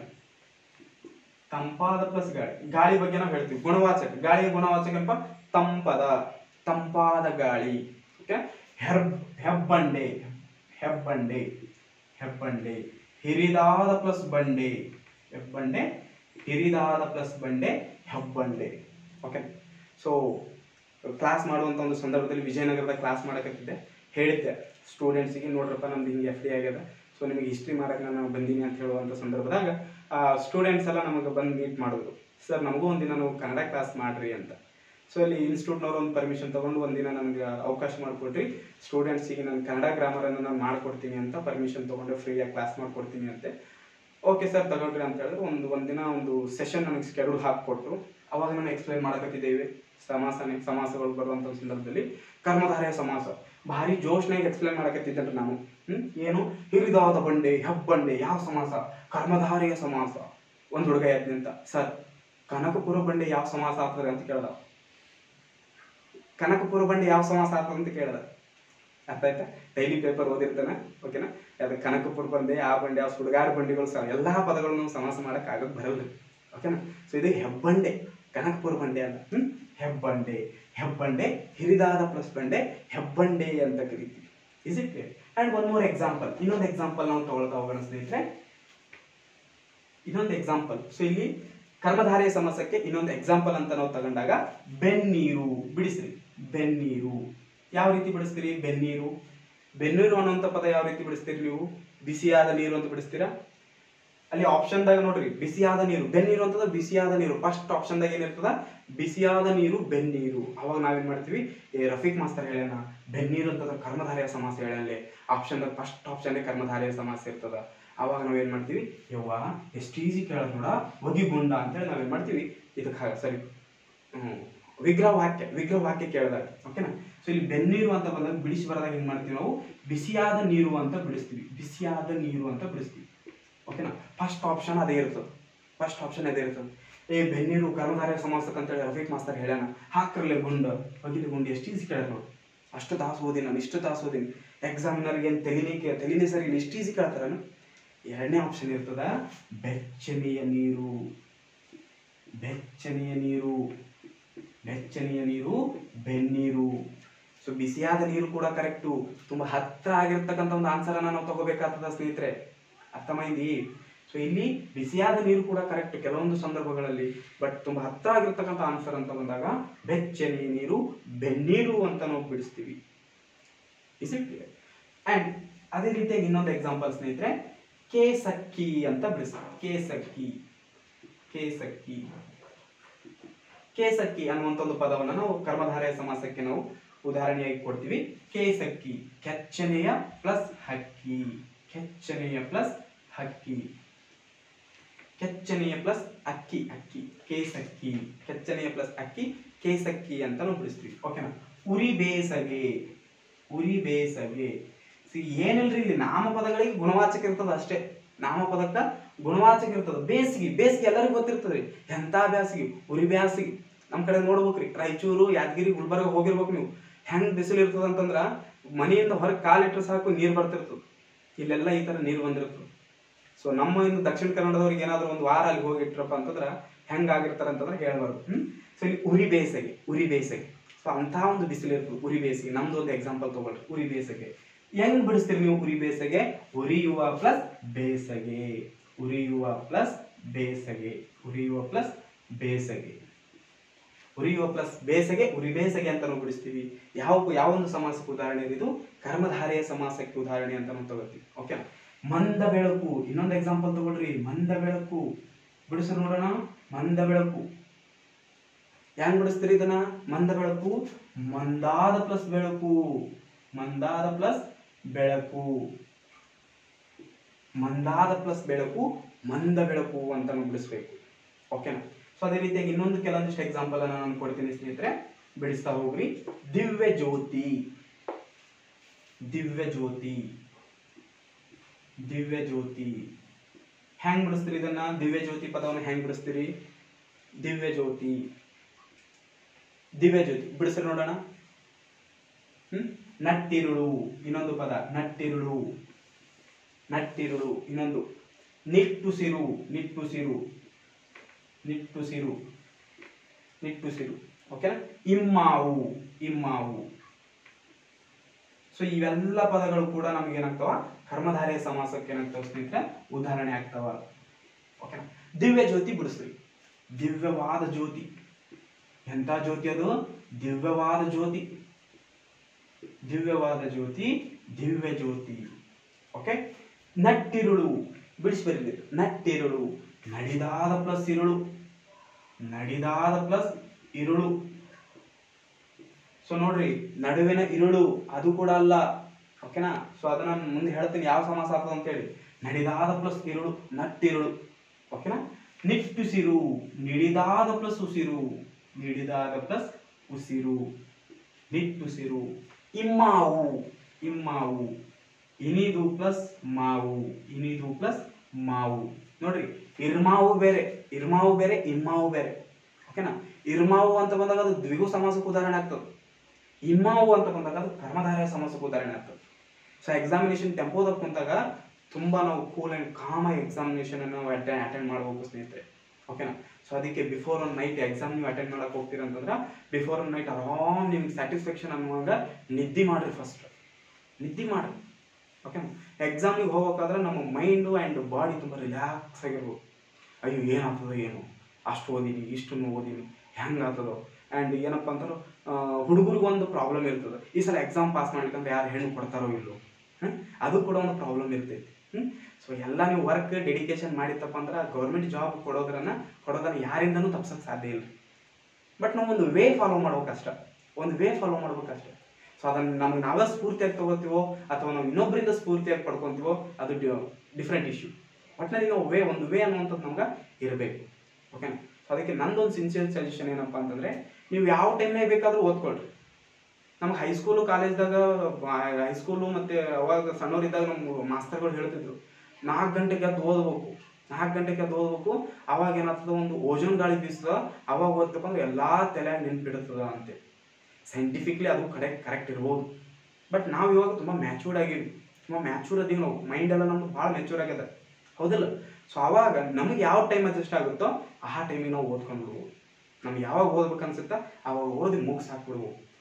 ತಂಪಾದ ಪ್ಲಸ್ ಗಾಳಿ ಗಾಳಿ ಬಗ್ಗೆ ನಾವು ಹೇಳ್ತೀವಿ ಗುಣವಾಚಕ ಗಾಳಿಯ ಗುಣವಾಚಕ ಏನಪ್ಪ ತಂಪದ ತಂಪಾದ ಗಾಳಿ ಓಕೆ ಹೆಬ್ ಹೆಬ್ಬಂಡೆ ಹೆಬ್ಬಂಡೆ ಹೆಬ್ಬಂಡೆ ಹಿರಿದಾದ ಪ್ಲಸ್ ಬಂಡೆ ಹೆಬ್ಬಂಡೆ ಹಿರಿದಾದ ಪ್ಲಸ್ ಬಂಡೆ ಹೆಬ್ಬಂಡೆ ಓಕೆ ಸೊ ಕ್ಲಾಸ್ ಮಾಡುವಂಥ ಒಂದು ಸಂದರ್ಭದಲ್ಲಿ ವಿಜಯನಗರದ ಕ್ಲಾಸ್ ಮಾಡಕತ್ತಿದ್ದೆ ಹೇಳಿದ್ದೆ ಸ್ಟೂಡೆಂಟ್ಸಿಗೆ ನೋಡ್ರಪ್ಪ ನಮ್ದು ಹಿಂಗೆ ಎಫ್ ಡಿ ಆಗ್ಯದ ಸೊ ನಿಮಗೆ ಹಿಸ್ಟ್ರಿ ಮಾಡಕ್ಕೆ ನಾನು ಬಂದೀನಿ ಅಂತ ಹೇಳುವಂಥ ಸಂದರ್ಭದಾಗ ಸ್ಟೂಡೆಂಟ್ಸ್ ಎಲ್ಲ ನಮಗೆ ಬಂದು ಮೀಟ್ ಮಾಡಿದ್ರು ಸರ್ ನಮಗೂ ಒಂದಿನ ನಾವು ಕನ್ನಡ ಕ್ಲಾಸ್ ಮಾಡ್ರಿ ಅಂತ ಸೊ ಅಲ್ಲಿ ಇನ್ಸ್ಟಿಟ್ಯೂಟ್ನವ್ರು ಒಂದು ಪರ್ಮಿಷನ್ ತೊಗೊಂಡು ಒಂದಿನ ನನಗೆ ಅವಕಾಶ ಮಾಡಿಕೊಟ್ರಿ ಸ್ಟೂಡೆಂಟ್ಸಿಗೆ ನಾನು ಕನ್ನಡ ಗ್ರಾಮರನ್ನು ನಾನು ಮಾಡ್ಕೊಡ್ತೀನಿ ಅಂತ ಪರ್ಮಿಷನ್ ತೊಗೊಂಡು ಫ್ರೀಯಾಗಿ ಕ್ಲಾಸ್ ಮಾಡ್ಕೊಡ್ತೀನಿ ಅಂತೆ ಓಕೆ ಸರ್ ತಗೊಳ್ರಿ ಅಂತ ಹೇಳಿದ್ರೆ ಒಂದು ಒಂದಿನ ಒಂದು ಸೆಷನ್ ನನಗೆ ಸ್ಕೆಡ್ಯೂಲ್ ಹಾಕಿಕೊಟ್ರು ಅವಾಗ ನಾನು ಎಕ್ಸ್ಪ್ಲೈನ್ ಮಾಡಕತ್ತಿದ್ದೇವೆ ಸಮಾಸನೆ ಸಮಾಸಗಳು ಬರುವಂಥ ಸಂದರ್ಭದಲ್ಲಿ ಕರ್ಮಧಾರೆಯ ಸಮಾಸ ಭಾರಿ ಜೋಶ್ನಾಗ ಎಕ್ಸ್ಪ್ಲೈನ್ ಮಾಡಕತ್ತಿದ್ದೆ ನಾನು ಹ್ಮ್ ಏನು ಹಿರಿದಾದ ಬಂಡೆ ಹೆಬ್ಬಂಡೆ ಯಾವ ಸಮಾಸ ಕರ್ಮಧಾರೆಯ ಸಮಾಸ ಒಂದು ಹುಡುಗ ಎದ್ದಿಂತ ಸರ್ ಕನಕಪುರ ಬಂಡೆ ಯಾವ ಸಮಾಸ ಆಗ್ತದೆ ಅಂತ ಕೇಳ್ದ ಕನಕಪುರ ಬಂಡೆ ಯಾವ ಸಮಾಸ ಆಗ್ತದೆ ಅಂತ ಕೇಳ್ದ ಅರ್ಥ ಆಯ್ತಾ ಡೈಲಿ ಪೇಪರ್ ಓದಿರ್ತಾನೆ ಓಕೆನಾ ಅದು ಕನಕಪುರ ಬಂಡೆ ಆ ಬಂಡೆ ಆ ಸುಡುಗಾರ ಬಂಡಿಗಳು ಸಹ ಎಲ್ಲಾ ಪದಗಳನ್ನು ಸಮಾಸ ಮಾಡಕ್ ಆಗಕ್ ಬರಲ್ಲ ಓಕೆನಾ ಸೊ ಇದು ಹೆಬ್ಬಂಡೆ ಕನಕಪುರ ಬಂಡೆ ಅಲ್ಲ ಹ್ಮ್ ಹೆಬ್ಬಂಡೆ ಹೆಬ್ಬಂಡೆ ಹಿರಿದಾದ ಪ್ಲಸ್ ಬಂಡೆ ಹೆಬ್ಬಂಡೆ ಅಂತ ಕರಿತೀವಿ is it and one more example ಇನ್ನೊಂದು ಎಕ್ಸಾಂಪಲ್ ನಾವು ತಗೊಳ್ತಾ ಹೋಗೋಣ ಸ್ನೇಹಿತರೆ ಇನ್ನೊಂದು ಎಕ್ಸಾಂಪಲ್ ಸೊ ಇಲ್ಲಿ ಕರ್ಮಧಾರೆಯ ಸಮಾಸಕ್ಕೆ ಇನ್ನೊಂದು ಎಕ್ಸಾಂಪಲ್ ಅಂತ ನಾವು ತಗೊಂಡಾಗ ಬೆನ್ನೀರು ಬಿಡಿಸ್ರಿ ಬೆನ್ನೀರು ಯಾವ ರೀತಿ ಬಿಡಿಸ್ತೀರಿ ಬೆನ್ನೀರು ಬೆನ್ನೀರು ಅನ್ನುವಂಥ ಪದ ಯಾವ ರೀತಿ ಬಿಡಿಸ್ತೀರಿ ನೀವು ಬಿಸಿಯಾದ ನೀರು ಅಂತ ಬಿಡಿಸ್ತೀರಾ ಅಲ್ಲಿ ಆಪ್ಷನ್ದಾಗ ನೋಡ್ರಿ ಬಿಸಿಯಾದ ನೀರು ಬೆನ್ನೀರು ಅಂತಂದ್ರೆ ಬಿಸಿಯಾದ ನೀರು ಫಸ್ಟ್ ಆಪ್ಷನ್ದಾಗ ಏನಿರ್ತದ ಬಿಸಿಯಾದ ನೀರು ಬೆನ್ನೀರು ಅವಾಗ ನಾವೇನ್ ಮಾಡ್ತೀವಿ ಏ ರಫೀಕ್ ಮಾಸ್ತರ್ ಹೇಳ್ಯಾನ ಬೆನ್ನೀರು ಅಂತಂದ್ರೆ ಕರ್ಮಧಾರೆಯ ಸಮಾಸ ಹೇಳಲ್ಲಿ ಆಪ್ಷನ್ದಾಗ ಫಸ್ಟ್ ಆಪ್ಷನ್ ಕರ್ಮಧಾರೆಯ ಸಮಾಸ ಇರ್ತದ ಅವಾಗ ನಾವೇನ್ ಮಾಡ್ತೀವಿ ಯವ್ವ ಎಷ್ಟು ಈಸಿ ಕೇಳೋದು ನೋಡ ಒಗಿಗುಂಡ ಅಂತೇಳಿ ನಾವೇನ್ ಮಾಡ್ತೀವಿ ಇದಕ್ಕೆ ಸರಿ ಹ್ಮ್ ವಿಗ್ರಹ ವಾಕ್ಯ ವಿಗ್ರಹ ವಾಕ್ಯ ಕೇಳಿದಾಗ ಓಕೆನಾ ಸೊ ಇಲ್ಲಿ ಬೆನ್ನೀರು ಅಂತ ಬಂದಾಗ ಬಿಡಿಸಿ ಬರದಾಗ ಏನ್ ಮಾಡ್ತೀವಿ ನಾವು ಬಿಸಿಯಾದ ನೀರು ಅಂತ ಬಿಡಿಸ್ತೀವಿ ಬಿಸಿಯಾದ ನೀರು ಅಂತ ಬಿಡಿಸ್ತೀವಿ ಓಕೆನಾ ಫಸ್ಟ್ ಆಪ್ಷನ್ ಅದೇ ಇರ್ತದೆ ಫಸ್ಟ್ ಆಪ್ಷನ್ ಅದೇ ಇರ್ತದೆ ಏ ಬೆನ್ನೀರು ಕರ್ಮಧಾರಯ ಸಮಾಸಕ್ಕೆ ಅಂತೇಳಿ ರಫೀಕ್ ಮಾಸ್ತರ್ ಹೇಳ್ಯಾನ ಹಾಕ್ರಲೆ ಗುಂಡ ಬಗಿದ ಗುಂಡು ಎಷ್ಟು ಈಸಿ ಕೇಳ್ಯಾರ ನೋಡಿ ಅಷ್ಟು ತಾಸು ಓದಿನಿ ನಾನು ಇಷ್ಟು ತಾಸು ಓದಿನಿ ಎಕ್ಸಾಮಿನರ್ಗೆ ಏನು ತೆಲಿನೇ ಕೇ ತೆಲಿನೇ ಸರಿ ಎಷ್ಟು ಈಸಿ ಕೇಳ್ತಾರ ಎರಡನೇ ಆಪ್ಷನ್ ಇರ್ತದ ಬೆಚ್ಚನೆಯ ನೀರು ಬೆಚ್ಚನೆಯ ನೀರು ಬೆಚ್ಚನೆಯ ನೀರು ಬೆನ್ನೀರು ಸೊ ಬಿಸಿಯಾದ ನೀರು ಕೂಡ ಕರೆಕ್ಟು ತುಂಬಾ ಹತ್ರ ಆಗಿರ್ತಕ್ಕಂಥ ಒಂದು ಆನ್ಸರ್ ಅನ್ನ ನಾವು ತಗೋಬೇಕಾಗ್ತದ ಸ್ನೇಹಿತರೆ ಅರ್ಥಮೈಂದಿ ಸೊ ಇಲ್ಲಿ ಬಿಸಿಯಾದ ನೀರು ಕೂಡ ಕರೆಕ್ಟ್ ಕೆಲವೊಂದು ಸಂದರ್ಭಗಳಲ್ಲಿ ಬಟ್ ತುಂಬಾ ಹತ್ರ ಆಗಿರ್ತಕ್ಕಂಥ ಆನ್ಸರ್ ಅಂತ ಬಂದಾಗ ಬೆಚ್ಚನೆಯ ನೀರು ಬೆನ್ನೀರು ಅಂತ ನಾವು ಬಿಡಿಸ್ತೀವಿ ಇಸ್ ಇಟ್ ಕ್ಲಿಯರ್ ಅಂಡ್ ಅದೇ ರೀತಿಯಾಗಿ ಇನ್ನೊಂದು ಎಕ್ಸಾಂಪಲ್ ಸ್ನೇಹಿತರೆ ಕೇಸಕ್ಕಿ ಅಂತ ಬಿಡಿಸ್ತೀವಿ ಕೇಸಕ್ಕಿ ಕೇಸಕ್ಕಿ ಕೇಸಕ್ಕಿ ಅನ್ನುವಂಥ ಒಂದು ಪದವನ್ನು ನಾವು ಕರ್ಮಧಾರೆಯ ಸಮಾಸಕ್ಕೆ ನಾವು ಉದಾಹರಣೆಯಾಗಿ ಕೊಡ್ತೀವಿ ಕೇಸಕ್ಕಿ ಕೆಚ್ಚನೆಯ ಪ್ಲಸ್ ಹಕ್ಕಿ ಕೆಚ್ಚನೆಯ ಪ್ಲಸ್ ಹಕ್ಕಿ ಕೆಚ್ಚನೆಯ ಪ್ಲಸ್ ಅಕ್ಕಿ ಅಕ್ಕಿ ಕೇಸಕ್ಕಿ ಕೆಚ್ಚನೆಯ ಪ್ಲಸ್ ಅಕ್ಕಿ ಕೇಸಕ್ಕಿ ಅಂತ ನಾವು ಬಿಡಿಸ್ತೀವಿ ಓಕೆನಾ ಉರಿ ಬೇಸಗೆ ಉರಿ ಬೇಸಗೆ ಸಿ ಏನಿಲ್ರಿ ಇಲ್ಲಿ ನಾಮಪದಗಳಿಗೆ ಗುಣವಾಚಕ ಇರ್ತದ ಅಷ್ಟೇ ನಾಮಪದಕ್ಕ ಗುಣವಾಚಕ ಇರ್ತದ ಬೇಸಿಗೆ ಬೇಸಿಗೆ ಎಲ್ಲರಿಗೂ ಗೊತ್ತಿರ್ತದ್ರಿ ಎಂತ ಬ್ಯಾಸಿಗೆ ಉರಿ ಬ್ಯಾಸಿಗೆ ನಮ್ಮ ಕಡೆ ನೋಡ್ಬೇಕ್ರಿ ರಾಯಚೂರು ಯಾದಗಿರಿ ಗುಲ್ಬರ್ಗ ಹೋಗಿರ್ಬೇಕು ನೀವು ಹೆಂಗ್ ಬಿಸಿಲು ಇರ್ತದ ಅಂತಂದ್ರ ಮನೆಯಿಂದ ಹೊರಗೆ ಕಾಲಿಟ್ರೆ ಸಾಕು ನೀರು ಬರ್ತಿರ್ತದ ಇಲ್ಲೆಲ್ಲ ಈ ತರ ನೀರು ಬಂದಿರ್ತದೆ ಸೊ ನಮ್ಮ ಇನ್ನು ದಕ್ಷಿಣ ಕನ್ನಡದವ್ರಿಗೆ ಏನಾದ್ರು ಒಂದು ವಾರ ಅಲ್ಲಿ ಹೋಗಿಟ್ರಪ್ಪ ಅಂತಂದ್ರ ಹೆಂಗ್ ಆಗಿರ್ತಾರ ಅಂತಂದ್ರೆ ಹೇಳ್ಬಾರ್ದು ಹ್ಮ್ ಸೊ ಇಲ್ಲಿ ಉರಿ ಬೇಸಗೆ ಉರಿ ಬೇಸಗೆ ಸೊ ಅಂತ ಒಂದು ಬಿಸಿಲು ಇರ್ತದೆ ಉರಿ ಬೇಸಿಗೆ ನಮ್ದು ಒಂದು ಎಕ್ಸಾಂಪಲ್ ತಗೊಳ್ರಿ ಉರಿ ಬೇಸಗೆ ಹೆಂಗ್ ಬಿಡಿಸ್ತೀರಿ ನೀವು ಉರಿ ಬೇಸಗೆ ಉರಿಯುವ ಪ್ಲಸ್ ಬೇಸಗೆ ಉರಿಯುವ ಪ್ಲಸ್ ಬೇಸಗೆ ಉರಿಯುವ ಪ್ಲಸ್ ಬೇಸಗೆ ಉರಿಯುವ ಪ್ಲಸ್ ಬೇಸಗೆ ಉರಿ ಬೇಸಗೆ ಅಂತ ನಾವು ಬಿಡಿಸ್ತೀವಿ ಯಾವ ಯಾವೊಂದು ಸಮಾಸಕ್ಕೆ ಉದಾಹರಣೆ ಇದು ಕರ್ಮಧಾರೆಯ ಸಮಾಸಕ್ಕೆ ಉದಾಹರಣೆ ಅಂತ ನಾವು ತಗೋತೀವಿ ಓಕೆ ಮಂದ ಬೆಳಕು ಇನ್ನೊಂದು ಎಕ್ಸಾಂಪಲ್ ತಗೊಳ್ರಿ ಮಂದ ಬೆಳಕು ಬಿಡಿಸಿ ನೋಡೋಣ ಮಂದ ಬೆಳಕು ಹೆಂಗ್ ಬಿಡಿಸ್ತೀರಿ ಇದನ್ನ ಮಂದ ಬೆಳಕು ಮಂದಾದ ಪ್ಲಸ್ ಬೆಳಕು ಮಂದಾದ ಪ್ಲಸ್ ಬೆಳಕು ಮಂದಾದ ಪ್ಲಸ್ ಬೆಳಕು ಮಂದ ಬೆಳಕು ಅಂತ ನಾವು ಬಿಡಿಸ್ಬೇಕು ಓಕೆನಾ ಸೊ ಅದೇ ರೀತಿಯಾಗಿ ಇನ್ನೊಂದು ಕೆಲವೊಂದಿಷ್ಟು ಎಕ್ಸಾಂಪಲ್ ಅನ್ನ ನಾನು ಕೊಡ್ತೀನಿ ಸ್ನೇಹಿತರೆ ಬಿಡಿಸ್ತಾ ಹೋಗ್ರಿ ದಿವ್ಯ ಜ್ಯೋತಿ ದಿವ್ಯ ಜ್ಯೋತಿ ದಿವ್ಯ ಜ್ಯೋತಿ ಹೆಂಗ್ ಬಿಡಿಸ್ತೀರಿ ಇದನ್ನ ದಿವ್ಯ ಜ್ಯೋತಿ ಪದವನ್ನು ಹೆಂಗ್ ಬಿಡಿಸ್ತೀರಿ ದಿವ್ಯ ಜ್ಯೋತಿ ದಿವ್ಯ ಜ್ಯೋತಿ ಬಿಡಿಸ್ರಿ ನೋಡೋಣ ಹ್ಮ್ ನಟ್ಟಿರುಳು ಇನ್ನೊಂದು ಪದ ನಟ್ಟಿರುಳು ನಟ್ಟಿರುಳು ಇನ್ನೊಂದು ನಿಟ್ಟುಸಿರು ನಿಟ್ಟುಸಿರು ನಿಟ್ಟುಸಿರು ನಿಟ್ಟುಸಿರು ಓಕೆನಾ ಇಮ್ಮಾವು ಇಮ್ಮಾವು ಸೊ ಇವೆಲ್ಲ ಪದಗಳು ಕೂಡ ನಮ್ಗೆ ಏನಾಗ್ತಾವ ಕರ್ಮಧಾರೆಯ ಸಮಾಸಕ್ಕೆ ಏನಾಗ್ತಾವ ಸ್ನೇಹಿತರೆ ಉದಾಹರಣೆ ಆಗ್ತಾವ ಓಕೆನಾ ದಿವ್ಯ ಜ್ಯೋತಿ ಬಿಡಿಸ್ರಿ ದಿವ್ಯವಾದ ಜ್ಯೋತಿ ಎಂತ ಜ್ಯೋತಿ ಅದು ದಿವ್ಯವಾದ ಜ್ಯೋತಿ ದಿವ್ಯವಾದ ಜ್ಯೋತಿ ದಿವ್ಯ ಜ್ಯೋತಿ ಓಕೆ ನಟ್ಟಿರುಳು ಬಿಡಿಸ್ಬರಿಲಿ ನಟ್ಟಿರುಳು ನಡಿದಾದ ಪ್ಲಸ್ ಇರುಳು ನಡಿದಾದ ಪ್ಲಸ್ ಇರುಳು ಸೊ ನೋಡ್ರಿ ನಡುವಿನ ಇರುಳು ಅದು ಕೂಡ ಅಲ್ಲ ಓಕೆನಾ ಸೊ ಅದನ್ನ ಮುಂದೆ ಹೇಳ್ತೀನಿ ಯಾವ ಸಮಾಸ ಆಗ್ತದೆ ಅಂತೇಳಿ ನಡಿದಾದ ಪ್ಲಸ್ ಇರುಳು ನಟ್ಟಿರುಳು ಓಕೆನಾ ನಿಟ್ಟುಸಿರು ನಿಡಿದಾದ ಪ್ಲಸ್ ಉಸಿರು ನಿಡಿದಾದ ಪ್ಲಸ್ ಉಸಿರು ನಿಟ್ಟುಸಿರು ಇಮ್ಮಾವು ಇಮ್ಮಾವು ಇನಿದು ಪ್ಲಸ್ ಮಾವು ಇನಿದು ಪ್ಲಸ್ ಮಾವು ನೋಡ್ರಿ ಇರ್ಮಾವು ಬೇರೆ ಇರ್ಮಾವು ಬೇರೆ ಇಮ್ಮಾವು ಬೇರೆ ಓಕೆನಾ ಇರ್ಮಾವು ಅಂತ ಬಂದಾಗ ಅದು ದ್ವಿಗು ಸಮಾಸಕ್ಕೆ ಉದಾಹರಣೆ ಆಗ್ತದೆ ಇಮ್ಮಾವು ಅಂತ ಬಂದಾಗ ಅದು ಕರ್ಮಧಾರಯ ಸಮಾಸಕ್ಕೆ ಉದಾಹರಣೆ ಆಗ್ತದೆ ಸೊ ಎಕ್ಸಾಮಿನೇಷನ್ ಟೆಂಪೋದಾಗ ಕುಂತಾಗ ತುಂಬಾ ನಾವು ಕೂಲ್ ಆ್ಯಂಡ್ ಕಾಮ್ ಎಕ್ಸಾಮಿನೇಷನ್ ನಾವು ಅಟೆಂಡ್ ಅಟೆಂಡ್ ಮಾಡಬೇಕು ಸ್ನೇಹಿತರೆ ಓಕೆನಾ ಸೊ ಅದಕ್ಕೆ ಬಿಫೋರ್ ಒನ್ ನೈಟ್ ಎಕ್ಸಾಮ್ ನೀವು ಅಟೆಂಡ್ ಮಾಡಕ್ಕೆ ಹೋಗ್ತೀರ ಅಂತಂದ್ರೆ ಬಿಫೋರ್ ಒನ್ ನೈಟ್ ಆರಾಮ್ ನಿಮ್ಗೆ ಸ್ಯಾಟಿಸ್ಫ್ಯಾಕ್ಷನ್ ಅನ್ನುವಾಗ ನಿದ್ದೆ ಮಾಡ್ರಿ ಫಸ್ಟ್ ನಿದ್ದೆ ಮಾಡ್ರಿ ಓಕೆನಾ ಎಕ್ಸಾಮಿಗೆ ಹೋಗ್ಬೇಕಾದ್ರೆ ನಮ್ಮ ಮೈಂಡು ಆ್ಯಂಡ್ ಬಾಡಿ ತುಂಬ ರಿಲ್ಯಾಕ್ಸ್ ಆಗಿರ್ಬೇಕು ಅಯ್ಯೋ ಏನಾಗ್ತದೋ ಏನು ಅಷ್ಟು ಓದೀನಿ ಇಷ್ಟನ್ನು ಓದೀನಿ ಹೆಂಗೆ ಆಗ್ತದೋ ಆ್ಯಂಡ್ ಏನಪ್ಪ ಅಂತಂದ್ರೆ ಹುಡುಗರಿಗೆ ಒಂದು ಪ್ರಾಬ್ಲಮ್ ಇರ್ತದೆ ಈ ಸಲ ಎಕ್ಸಾಮ್ ಪಾಸ್ ಮಾಡ್ಲಿಕ್ಕಂದ್ರೆ ಯಾರು ಹೆಣ್ಣು ಕೊಡ್ತಾರೋ ಇಲ್ಲೋ ಹ್ಮ್? ಅದು ಕೂಡ ಒಂದು ಪ್ರಾಬ್ಲಮ್ ಇರ್ತೈತಿ ಹ್ಞೂ ಸೊ ಎಲ್ಲ ನೀವು ವರ್ಕ್ ಡೆಡಿಕೇಶನ್ ಮಾಡಿತ್ತಪ್ಪ ಅಂದ್ರೆ ಗೌರ್ಮೆಂಟ್ ಜಾಬ್ ಕೊಡೋದ್ರನ್ನ ಕೊಡೋದನ್ನ ಯಾರಿಂದನೂ ತಪ್ಸಕ್ಕೆ ಸಾಧ್ಯ ಇಲ್ಲ ಬಟ್ ನಾವು ಒಂದು ವೇ ಫಾಲೋ ಮಾಡ್ಬೇಕಷ್ಟ ಒಂದು ವೇ ಫಾಲೋ ಮಾಡ್ಬೇಕಷ್ಟೆ ಸೊ ಅದನ್ನ ನಮ್ಗೆ ನಾವೇ ಸ್ಫೂರ್ತಿಯಾಗಿ ತಗೋತೀವೋ ಅಥವಾ ನಾವು ಇನ್ನೊಬ್ಬರಿಂದ ಸ್ಫೂರ್ತಿಯಾಗಿ ಪಡ್ಕೊಂತೀವೋ ಅದು ಡಿಫ್ರೆಂಟ್ ಇಶ್ಯೂ ಒಟ್ಟಿನಲ್ಲಿ ನಾವು ವೇ ಒಂದು ವೇ ಅನ್ನುವಂಥದ್ದು ನಮ್ಗೆ ಇರಬೇಕು ಓಕೆನಾ ಸೊ ಅದಕ್ಕೆ ನಂದೊಂದು ಸಿನ್ಸಿಯರ್ ಸಜೆಷನ್ ಏನಪ್ಪ ಅಂತಂದ್ರೆ ನೀವು ಯಾವ ಟೈಮ್ನಾಗ ಬೇಕಾದ್ರೂ ಓದ್ಕೊಳ್ರಿ ನಮ್ಗೆ ಹೈಸ್ಕೂಲು ಕಾಲೇಜ್ದಾಗ ಹೈಸ್ಕೂಲು ಮತ್ತೆ ಅವಾಗ ಸಣ್ಣವರಿದ್ದಾಗ ನಮ್ಮ ಮಾಸ್ತರ್ಗಳು ಹೇಳ್ತಿದ್ರು ನಾಲ್ಕು ಗಂಟೆಗೆ ಎದ್ದು ಓದ್ಬೇಕು ನಾಲ್ಕು ಗಂಟೆಗೆ ಎದ್ದು ಓದ್ಬೇಕು ಅವಾಗ ಏನಾಗ್ತದ ಒಂದು ಓಜೋನ್ ಗಾಳಿ ಬೀಸ್ತದ ಅವಾಗ ಓದ್ತಪ್ಪ ಅಂದ್ರೆ ಎಲ್ಲಾ ತಲೆ ನೆನ್ಪಿಡುತ್ತದ ಅಂತೆ ಸೈಂಟಿಫಿಕ್ಲಿ ಅದು ಕರೆಕ್ಟ್ ಕರೆಕ್ಟ್ ಇರ್ಬೋದು ಬಟ್ ನಾವು ಇವಾಗ ತುಂಬ ಮ್ಯಾಚೂರ್ಡ್ ಆಗಿವಿ ತುಂಬ ಮ್ಯಾಚೂರ್ ಅದೀವಿ ನಾವು ಮೈಂಡ್ ಎಲ್ಲ ನಮ್ದು ಭಾಳ ಮ್ಯಾಚೂರ್ ಆಗ್ಯದ ಹೌದಲ್ಲ ಸೊ ಅವಾಗ ನಮಗೆ ಯಾವ ಟೈಮ್ ಅಡ್ಜಸ್ಟ್ ಆಗುತ್ತೋ ಆ ಟೈಮಿಗೆ ನಾವು ಓದ್ಕೊಂಡು ಬಿಡ್ಬೋದು ನಮ್ಗೆ ಯಾವಾಗ ಓದ್ಬೇಕು ಅನ್ಸುತ್ತಾ ಅವಾಗ ಓದಿ ಮುಗಿಸ್ ಹಾಕ್ಬಿಡ್ಬೋದು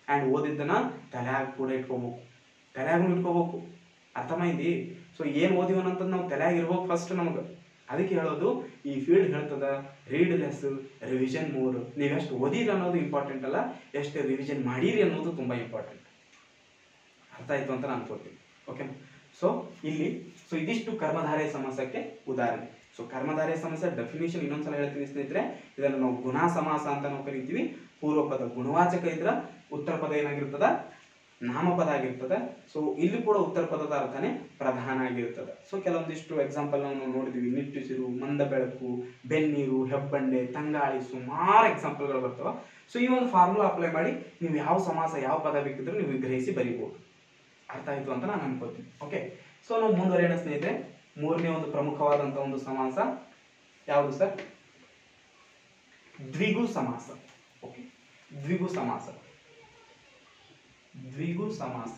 ಆ್ಯಂಡ್ ಓದಿದ್ದನ್ನ ತಲೆಯಾಗ ಕೂಡ ಇಟ್ಕೋಬೇಕು ತಲೆಯಾಗೂ ಇಟ್ಕೋಬೇಕು ಅರ್ಥಮೈಂದಿ ಸೊ ಏನು ಓದಿವನಂತದ್ದು ನಾವು ತಲೆಯಾಗ ಇರ್ಬೇಕು ಫಸ್ಟ್ ನಮಗೆ ಅದಕ್ಕೆ ಹೇಳೋದು ಈ ಫೀಲ್ಡ್ ಹೇಳ್ತದ ರೀಡ್ ಲೆಸ್ ರಿವಿಷನ್ ಮೂರ್ ನೀವೆಷ್ಟು ಓದಿರಿ ಅನ್ನೋದು ಇಂಪಾರ್ಟೆಂಟ್ ಅಲ್ಲ ಎಷ್ಟು ರಿವಿಷನ್ ಮಾಡೀರಿ ಅನ್ನೋದು ತುಂಬ ಇಂಪಾರ್ಟೆಂಟ್ ಅರ್ಥ ಆಯ್ತು ಅಂತ ನಾನು ಅನ್ಕೋತೀನಿ ಓಕೆ ಸೊ ಇಲ್ಲಿ ಸೊ ಇದಿಷ್ಟು ಕರ್ಮಧಾರಯ ಸಮಾಸಕ್ಕೆ ಉದಾಹರಣೆ ಸೊ ಕರ್ಮಧಾರಯ ಸಮಾಸ ಡೆಫಿನೇಷನ್ ಇನ್ನೊಂದ್ಸಲ ಹೇಳ್ತೀನಿ ಸ್ನೇಹಿತರೆ ಇದನ್ನು ನಾವು ಗುಣ ಸಮಾಸ ಅಂತ ನಾವು ಕರಿತೀವಿ ಪೂರ್ವ ಪದ ಗುಣವಾಚಕ ಇದ್ರ ಉತ್ತರ ಪದ ಏನಾಗಿರ್ತದ ನಾಮಪದ ಆಗಿರ್ತದೆ ಸೊ ಇಲ್ಲಿ ಕೂಡ ಉತ್ತರ ಪದದ ಅರ್ಥನೇ ಪ್ರಧಾನ ಆಗಿರ್ತದೆ ಸೊ ಕೆಲವೊಂದಿಷ್ಟು ಎಕ್ಸಾಂಪಲ್ ನಾವು ನೋಡಿದ್ವಿ ನಿಟ್ಟುಸಿರು ಮಂದ ಬೆಳಕು ಬೆನ್ನೀರು ಹೆಬ್ಬಂಡೆ ತಂಗಾಳಿ ಸುಮಾರು ಎಕ್ಸಾಂಪಲ್ಗಳು ಬರ್ತವೆ ಸೊ ಈ ಒಂದು ಫಾರ್ಮುಲಾ ಅಪ್ಲೈ ಮಾಡಿ ನೀವು ಯಾವ ಸಮಾಸ ಯಾವ ಪದ ಬೇಕಿದ್ರೂ ನೀವು ಗ್ರಹಿಸಿ ಬರಿಬೋದು ಅರ್ಥ ಆಯ್ತು ಅಂತ ನಾನು ಅನ್ಕೋತೀನಿ ಓಕೆ ಸೊ ನಾವು ಮುಂದುವರಿಯೋಣ ಸ್ನೇಹಿತರೆ ಮೂರನೇ ಒಂದು ಪ್ರಮುಖವಾದಂಥ ಒಂದು ಸಮಾಸ ಯಾವುದು ಸರ್ ದ್ವಿಗು ಸಮಾಸ ಓಕೆ ದ್ವಿಗು ಸಮಾಸ ದ್ವಿಗು ಸಮಾಸ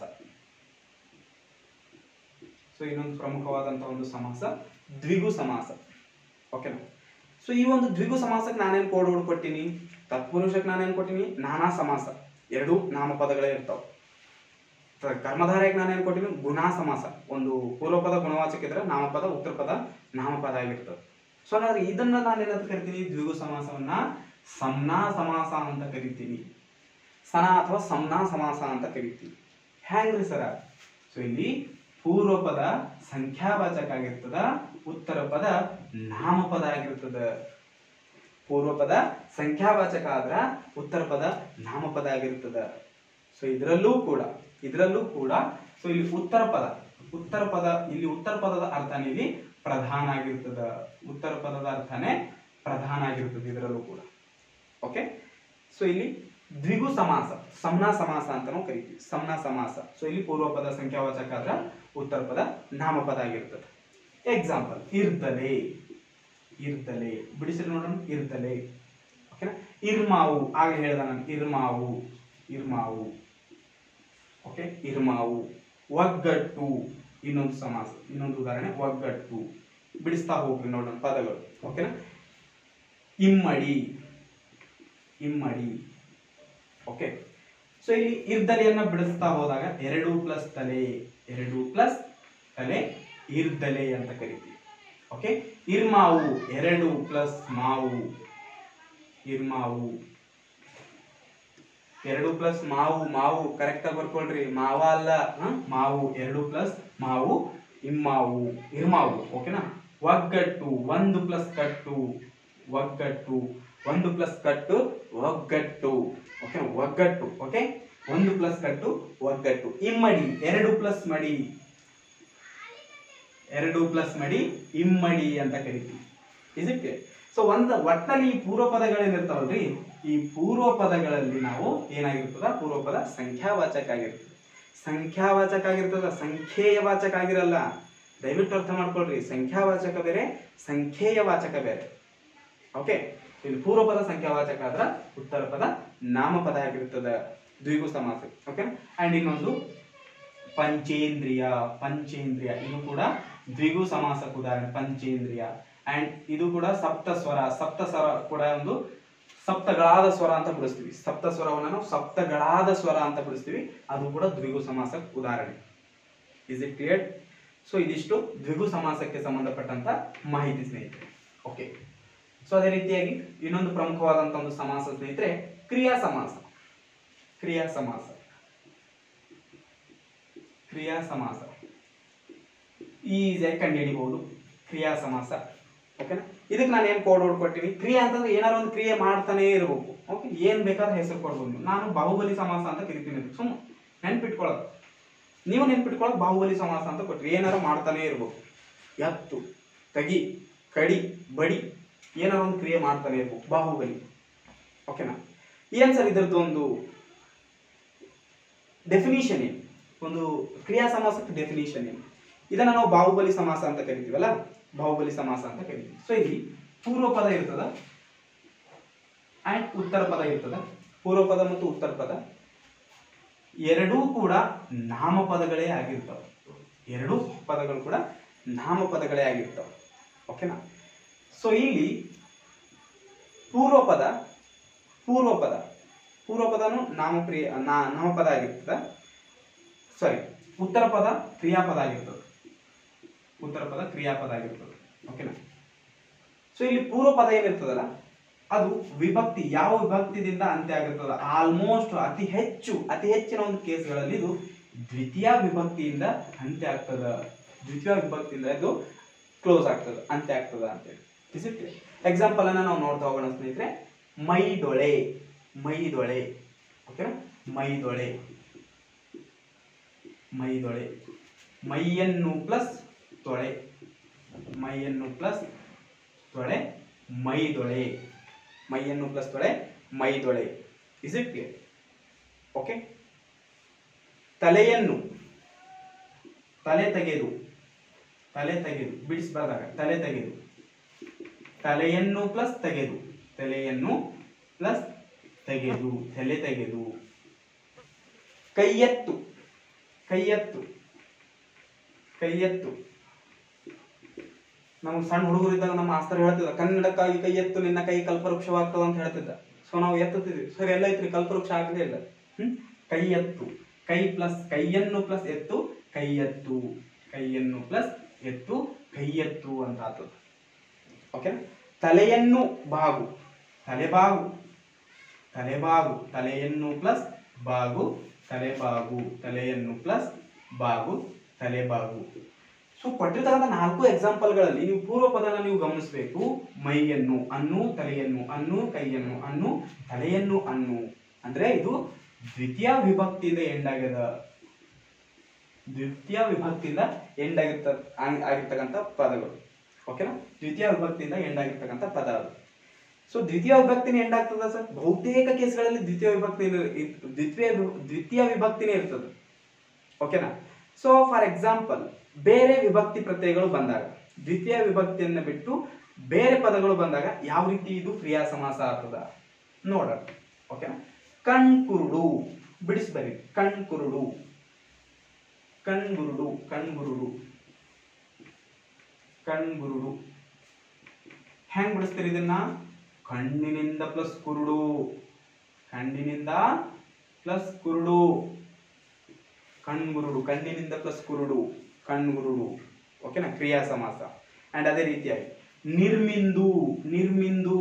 ಸೊ ಇನ್ನೊಂದು ಪ್ರಮುಖವಾದಂಥ ಒಂದು ಸಮಾಸ ದ್ವಿಗು ಸಮಾಸ ಓಕೆನಾ ಸೊ ಈ ಒಂದು ದ್ವಿಗು ಸಮಾಸಕ್ಕೆ ನಾನೇನು ಕೋಡ್ ಕೊಟ್ಟಿನಿ ತತ್ಪುರುಷಕ್ಕೆ ನಾನೇನು ಕೊಟ್ಟಿನಿ ನಾನಾ ಸಮಾಸ ಎರಡು ನಾಮಪದಗಳೇ ಇರ್ತಾವೆ ತ- ಕರ್ಮಧಾರಕ್ಕೆ ನಾನು ಏನು ಕೊಟ್ಟಿನಿ ಗುಣ ಸಮಾಸ ಒಂದು ಪೂರ್ವಪದ ಗುಣವಾಚಕ ಇದ್ರೆ ನಾಮಪದ ಉತ್ತರ ಪದ ನಾಮಪದ ಆಗಿರ್ತದೆ ಸೊ ಹಾಗಾದ್ರೆ ಇದನ್ನ ನಾನು ಏನಂತ ಕರಿತೀನಿ ದ್ವಿಗು ಸಮಾಸವನ್ನ ಸಂಜ್ಞಾ ಸಮಾಸ ಅಂತ ಕರಿತೀನಿ ಸನ ಅಥವಾ ಸಂಜ್ಞಾ ಸಮಾಸ ಅಂತ ಕರಿತೀವಿ ಹ್ಯಾಂಗ್ರಿ ಸರ ಸೊ ಇಲ್ಲಿ ಪೂರ್ವ ಪದ ಸಂಖ್ಯಾವಾಚಕ ಆಗಿರ್ತದ ಉತ್ತರ ಪದ ನಾಮಪದ ಆಗಿರ್ತದ ಪೂರ್ವ ಪದ ಸಂಖ್ಯಾವಾಚಕ ಆದ್ರ ಉತ್ತರ ಪದ ನಾಮಪದ ಆಗಿರ್ತದ ಸೊ ಇದರಲ್ಲೂ ಕೂಡ ಇದರಲ್ಲೂ ಕೂಡ ಸೊ ಇಲ್ಲಿ ಉತ್ತರ ಪದ ಉತ್ತರ ಪದ ಇಲ್ಲಿ ಉತ್ತರ ಪದದ ಅರ್ಥನೇ ಇಲ್ಲಿ ಪ್ರಧಾನ ಆಗಿರ್ತದ ಉತ್ತರ ಪದದ ಅರ್ಥನೇ ಪ್ರಧಾನ ಆಗಿರ್ತದೆ ಇದರಲ್ಲೂ ಕೂಡ ಓಕೆ ಸೊ ಇಲ್ಲಿ ದ್ವಿಗು ಸಮಾಸ ಸಂಜ್ಞಾ ಸಮಾಸ ಅಂತ ನಾವು ಕರಿತೀವಿ ಸಂಜ್ಞಾ ಸಮಾಸ ಸೊ ಇಲ್ಲಿ ಪೂರ್ವ ಪದ ಸಂಖ್ಯಾವಾಚಕ ಆದ್ರ ಉತ್ತರ ಪದ ನಾಮಪದ ಆಗಿರ್ತದೆ ಎಕ್ಸಾಂಪಲ್ ಇರ್ದಲೆ ಇರ್ದಲೆ ಬಿಡಿಸಿ ನೋಡೋಣ ಇರ್ದಲೆ ಓಕೆನಾ ಇರ್ಮಾವು ಆಗಲೇ ಹೇಳ್ದ ನಾನು ಇರ್ಮಾವು ಇರ್ಮಾವು ಓಕೆ ಇರ್ಮಾವು ಒಗ್ಗಟ್ಟು ಇನ್ನೊಂದು ಸಮಾಸ ಇನ್ನೊಂದು ಉದಾಹರಣೆ ಒಗ್ಗಟ್ಟು ಬಿಡಿಸ್ತಾ ಹೋಗ್ರಿ ನೋಡೋಣ ಪದಗಳು ಓಕೆನಾ ಇಮ್ಮಡಿ ಇಮ್ಮಡಿ ಓಕೆ ಸೊ ಇಲ್ಲಿ ಇರ್ದಲೆಯನ್ನ ಬಿಡಿಸ್ತಾ ಹೋದಾಗ ಎರಡು ಪ್ಲಸ್ ತಲೆ ಎರಡು ಪ್ಲಸ್ ತಲೆ ಇರ್ದಲೆ ಅಂತ ಕರಿತೀವಿ ಓಕೆ ಇರ್ಮಾವು ಎರಡು ಪ್ಲಸ್ ಮಾವು ಇರ್ಮಾವು ಎರಡು ಪ್ಲಸ್ ಮಾವು ಮಾವು ಕರೆಕ್ಟ್ ಆಗಿ ಬರ್ಕೊಳ್ರಿ ಮಾವ ಅಲ್ಲ ಹ? ಮಾವು ಎರಡು ಪ್ಲಸ್ ಮಾವು ಇಮ್ಮಾವು ಇರ್ಮಾವು ಓಕೆನಾ ಒಗ್ಗಟ್ಟು ಒಂದು ಪ್ಲಸ್ ಕಟ್ಟು ಒಗ್ಗಟ್ಟು ಒಂದು ಪ್ಲಸ್ ಕಟ್ಟು ಒಗ್ಗಟ್ಟು ಓಕೆ ಒಗ್ಗಟ್ಟು ಓಕೆ ಒಂದು ಪ್ಲಸ್ ಕಟ್ಟು ಒಗ್ಗಟ್ಟು ಇಮ್ಮಡಿ ಎರಡು ಪ್ಲಸ್ ಮಡಿ ಎರಡು ಪ್ಲಸ್ ಮಡಿ ಇಮ್ಮಡಿ ಅಂತ ಕರಿತೀವಿ ಇಸ್ ಇಟ್ ಸೊ ಒಂದು ಒಟ್ಟಲ್ಲಿ ಈ ಪೂರ್ವ ಪದಗಳೇನಿರ್ತಾವಲ್ರಿ ಈ ಪೂರ್ವ ಪದಗಳಲ್ಲಿ ನಾವು ಏನಾಗಿರ್ತದ ಪೂರ್ವ ಪದ ಸಂಖ್ಯಾವಾಚಕ ಆಗಿರ್ತದೆ ಸಂಖ್ಯಾವಾಚಕ ಆಗಿರ್ತದ ಸಂಖ್ಯೇಯ ವಾಚಕ ಆಗಿರಲ್ಲ ದಯವಿಟ್ಟು ಅರ್ಥ ಮಾಡ್ಕೊಳ್ರಿ ಸಂಖ್ಯಾವಾಚಕ ಬೇರೆ ಸಂಖ್ಯೇಯ ವಾಚಕ ಬೇರೆ ಓಕೆ ಇಲ್ಲಿ ಪೂರ್ವ ಪದ ಸಂಖ್ಯಾವಾಚಕ ಆದ್ರ ಉತ್ತರ ಪದ ನಾಮಪದ ಆಗಿರ್ತದ ದ್ವಿಗು ಸಮಾಸ ಓಕೆ ಅಂಡ್ ಇನ್ನೊಂದು ಪಂಚೇಂದ್ರಿಯ ಪಂಚೇಂದ್ರಿಯ ಇದು ಕೂಡ ದ್ವಿಗು ಸಮಾಸಕ್ಕೆ ಉದಾಹರಣೆ ಪಂಚೇಂದ್ರಿಯ ಅಂಡ್ ಇದು ಕೂಡ ಸಪ್ತ ಸ್ವರ ಸಪ್ತ ಸ್ವರ ಕೂಡ ಒಂದು ಸಪ್ತಗಳಾದ ಸ್ವರ ಅಂತ ಬಿಡಿಸ್ತೀವಿ ಸಪ್ತ ಸ್ವರವನ್ನು ನಾವು ಸಪ್ತಗಳಾದ ಸ್ವರ ಅಂತ ಬಿಡಿಸ್ತೀವಿ ಅದು ಕೂಡ ದ್ವಿಗು ಸಮಾಸಕ್ಕೆ ಉದಾಹರಣೆ ಇಸ್ ಇಟ್ ಕ್ಲಿಯರ್ ಸೊ ಇದಿಷ್ಟು ದ್ವಿಗು ಸಮಾಸಕ್ಕೆ ಸಂಬಂಧಪಟ್ಟಂತ ಮಾಹಿತಿ ಸ್ನೇಹಿತರೆ ಓಕೆ ಸೊ ಅದೇ ರೀತಿಯಾಗಿ ಇನ್ನೊಂದು ಪ್ರಮುಖವಾದಂತ ಒಂದು ಸಮಾಸ ಸ್ನೇಹಿತರೆ ಕ್ರಿಯಾ ಸಮಾಸ ಕ್ರಿಯಾ ಸಮಾಸ ಕ್ರಿಯಾ ಸಮಾಸ ಈಸಿಯಾಗಿ ಕಂಡುಹಿಡಿಬಹುದು ಕ್ರಿಯಾ ಸಮಾಸ ಓಕೆನಾ ಇದಕ್ಕೆ ನಾನು ಏನು ಕೋಡ್ ಕೊಟ್ಟಿನಿ ಕ್ರಿಯೆ ಅಂತಂದ್ರೆ ಏನಾದ್ರು ಒಂದು ಕ್ರಿಯೆ ಮಾಡ್ತಾನೆ ಇರಬೇಕು ಓಕೆ ಏನ್ ಬೇಕಾದ್ರೆ ಹೆಸರು ಕೊಡ್ಬೋದು ನೀವು. ನಾನು ಬಾಹುಬಲಿ ಸಮಾಸ ಅಂತ ಕರಿತೀನಿ ಅದಕ್ಕೆ ಸುಮ್ಮನೆ ನೆನ್ಪಿಟ್ಕೊಳ್ಳೋದು ನೀವು ನೆನ್ಪಿಟ್ಕೊಳ್ಳೋದು ಬಾಹುಬಲಿ ಸಮಾಸ ಅಂತ ಕೊಟ್ರಿ ಏನಾರು ಮಾಡ್ತಾನೆ ಇರ್ಬೇಕು ಎತ್ತು ತಗಿ ಕಡಿ ಬಡಿ ಏನಾರು ಒಂದು ಕ್ರಿಯೆ ಮಾಡ್ತಾನೆ ಇರ್ಬೇಕು ಬಾಹುಬಲಿ ಓಕೆನಾ ಏನ್ ಸರ್ ಇದ್ರದ್ದು ಒಂದು ಡೆಫಿನಿಷನ್ ಏನು ಒಂದು ಕ್ರಿಯಾ ಸಮಾಸಕ್ಕೆ ಡೆಫಿನಿಷನ್ ಏನು ಇದನ್ನ ನಾವು ಬಾಹುಬಲಿ ಸಮಾಸ ಅಂತ ಕರಿತೀವಲ್ಲ ಬಾಹುಬಲಿ ಸಮಾಸ ಅಂತ ಕರಿತೀವಿ ಸೊ ಇಲ್ಲಿ ಪೂರ್ವ ಪದ ಇರ್ತದ ಅಂಡ್ ಉತ್ತರ ಪದ ಇರ್ತದ ಪೂರ್ವ ಪದ ಮತ್ತು ಉತ್ತರ ಪದ ಎರಡೂ ಕೂಡ ನಾಮಪದಗಳೇ ಆಗಿರ್ತವೆ ಎರಡೂ ಪದಗಳು ಕೂಡ ನಾಮಪದಗಳೇ ಆಗಿರ್ತವೆ ಓಕೆನಾ ಸೊ ಇಲ್ಲಿ ಪೂರ್ವ ಪದ ಪೂರ್ವ ಪದ ಪೂರ್ವ ಪದನು ನಾಮಪ್ರಿಯ ನಾ ನಾಮಪದ ಆಗಿರ್ತದೆ ಸಾರಿ ಉತ್ತರ ಪದ ಕ್ರಿಯಾಪದ ಆಗಿರ್ತದೆ ಉತ್ತರ ಪದ ಕ್ರಿಯಾಪದ ಆಗಿರ್ತದೆ ಓಕೆನಾ ಸೊ ಇಲ್ಲಿ ಪೂರ್ವ ಪದ ಏನಿರ್ತದಲ್ಲ ಅದು ವಿಭಕ್ತಿ ಯಾವ ವಿಭಕ್ತಿದಿಂದ ಅಂತ್ಯ ಆಗಿರ್ತದ ಆಲ್ಮೋಸ್ಟ್ ಅತಿ ಹೆಚ್ಚು ಅತಿ ಹೆಚ್ಚಿನ ಒಂದು ಕೇಸ್ಗಳಲ್ಲಿ ಇದು ದ್ವಿತೀಯ ವಿಭಕ್ತಿಯಿಂದ ಅಂತ್ಯ ಆಗ್ತದ ದ್ವಿತೀಯ ವಿಭಕ್ತಿಯಿಂದ ಇದು ಕ್ಲೋಸ್ ಆಗ್ತದ ಅಂತ್ಯ ಆಗ್ತದ ಅಂತೇಳಿ ಇಸ್ ಇಟ್ ಎಕ್ಸಾಂಪಲ್ ಅನ್ನ ನಾವು ನೋಡ್ತಾ ಹೋಗೋಣ ಸ್ನೇಹಿತರೆ ಮೈದೊಳೆ ಮೈದೊಳೆ ಓಕೆನಾ ಮೈದೊಳೆ ಮೈದೊಳೆ ಮೈಯನ್ನು ಪ್ಲಸ್ ತೊಳೆ ಮೈಯನ್ನು ಪ್ಲಸ್ ತೊಳೆ ಮೈದೊಳೆ ಮೈಯನ್ನು ಪ್ಲಸ್ ತೊಳೆ ಮೈದೊಳೆ ಇಸ್ ಇಟ್ ಕ್ಲಿಯರ್ ಓಕೆ ತಲೆಯನ್ನು ತಲೆ ತೆಗೆದು ತಲೆ ತೆಗೆದು ಬಿಡಿಸಬಾರ್ದಾಗ ತಲೆ ತೆಗೆದು ತಲೆಯನ್ನು ಪ್ಲಸ್ ತೆಗೆದು ತಲೆಯನ್ನು ಪ್ಲಸ್ ತೆಗೆದು ತಲೆ ತೆಗೆದು ಕೈಯೆತ್ತು ಕೈಯೆತ್ತು ಕೈಯೆತ್ತು ನಮ್ಗೆ ಸಣ್ಣ ಹುಡುಗರಿದ್ದಾಗ ನಮ್ಮ ಮಾಸ್ತರ್ ಹೇಳ್ತಿದ್ದ ಕನ್ನಡಕ್ಕಾಗಿ ಕೈ ಎತ್ತು ನಿನ್ನ ಕೈ ಕಲ್ಪವೃಕ್ಷವಾಗ್ತದ ಅಂತ ಹೇಳ್ತಿದ್ದ ಸೊ ನಾವು ಎತ್ತುತ್ತಿದ್ವಿ ಸರ್ ಎಲ್ಲ ಐತ್ರಿ ಕಲ್ಪವೃಕ್ಷ ಆಗದೇ ಇಲ್ಲ ಹ್ಮ್ ಕೈ ಎತ್ತು ಕೈ ಪ್ಲಸ್ ಕೈಯನ್ನು ಪ್ಲಸ್ ಎತ್ತು ಕೈ ಎತ್ತು ಕೈಯನ್ನು ಪ್ಲಸ್ ಎತ್ತು ಕೈ ಎತ್ತು ಅಂತ ಆತದ ಓಕೆ ತಲೆಯನ್ನು ಬಾಗು ತಲೆಬಾಗು ತಲೆಬಾಗು ತಲೆಯನ್ನು ಪ್ಲಸ್ ಬಾಗು ತಲೆಬಾಗು ತಲೆಯನ್ನು ಪ್ಲಸ್ ಬಾಗು ತಲೆಬಾಗು ಸೊ ಕೊಟ್ಟಿರ್ತಕ್ಕಂಥ ನಾಲ್ಕು ಎಕ್ಸಾಂಪಲ್ಗಳಲ್ಲಿ ನೀವು ಪೂರ್ವ ಪದನ ನೀವು ಗಮನಿಸಬೇಕು ಮೈಯನ್ನು ಅನ್ನು ತಲೆಯನ್ನು ಅನ್ನು ಕೈಯನ್ನು ಅನ್ನು ತಲೆಯನ್ನು ಅನ್ನು ಅಂದ್ರೆ ಇದು ದ್ವಿತೀಯ ವಿಭಕ್ತಿಯಿಂದ ಎಂಡ್ ಆಗ್ಯದ ದ್ವಿತೀಯ ವಿಭಕ್ತಿಯಿಂದ ಎಂಡ್ ಆಗಿರ್ತ ಆಗ್- ಆಗಿರ್ತಕ್ಕಂಥ ಪದಗಳು ಓಕೆನಾ ದ್ವಿತೀಯ ವಿಭಕ್ತಿಯಿಂದ ಎಂಡ್ ಆಗಿರ್ತಕ್ಕಂಥ ಪದ ಅದು ಸೊ ದ್ವಿತೀಯ ವಿಭಕ್ತಿನೇ ಎಂಡ್ ಆಗ್ತದ ಸರ್ ಬಹುತೇಕ ಕೇಸ್ಗಳಲ್ಲಿ ದ್ವಿತೀಯ ವಿಭಕ್ತಿ ದ್ವಿತೀಯ ವಿ- ದ್ವಿತೀಯ ವಿಭಕ್ತಿನೇ ಇರ್ತದೆ ಓಕೆನಾ ಸೊ ಫಾರ್ ಎಕ್ಸಾಂಪಲ್ ಬೇರೆ ವಿಭಕ್ತಿ ಪ್ರತ್ಯಯಗಳು ಬಂದಾಗ ದ್ವಿತೀಯ ವಿಭಕ್ತಿಯನ್ನು ಬಿಟ್ಟು ಬೇರೆ ಪದಗಳು ಬಂದಾಗ ಯಾವ ರೀತಿ ಇದು ಕ್ರಿಯಾ ಸಮಾಸ ಆಗ್ತದ ನೋಡೋಣ ಓಕೆನಾ ಕಣ್ಕುರುಡು ಬಿಡಿಸಿ ಬರೀ ಕಣ್ಕುರುಡು ಕಣ್ಗುರುಡು ಕಣ್ಗುರುಡು ಕಣ್ಗುರುಡು ಹೆಂಗ್ ಬಿಡಿಸ್ತೀರಿ ಇದನ್ನ ಕಣ್ಣಿನಿಂದ ಪ್ಲಸ್ ಕುರುಡು ಕಣ್ಣಿನಿಂದ ಪ್ಲಸ್ ಕುರುಡು ಕಣ್ಗುರುಡು ಕಣ್ಣಿನಿಂದ ಪ್ಲಸ್ ಕುರುಡು ಕಣ್ಗುರುಡು ಓಕೆನಾ ಕ್ರಿಯಾ ಸಮಾಸ ಅಂಡ್ ಅದೇ ರೀತಿಯಾಗಿ ನಿರ್ಮಿಂದು ನಿರ್ಮಿಂದು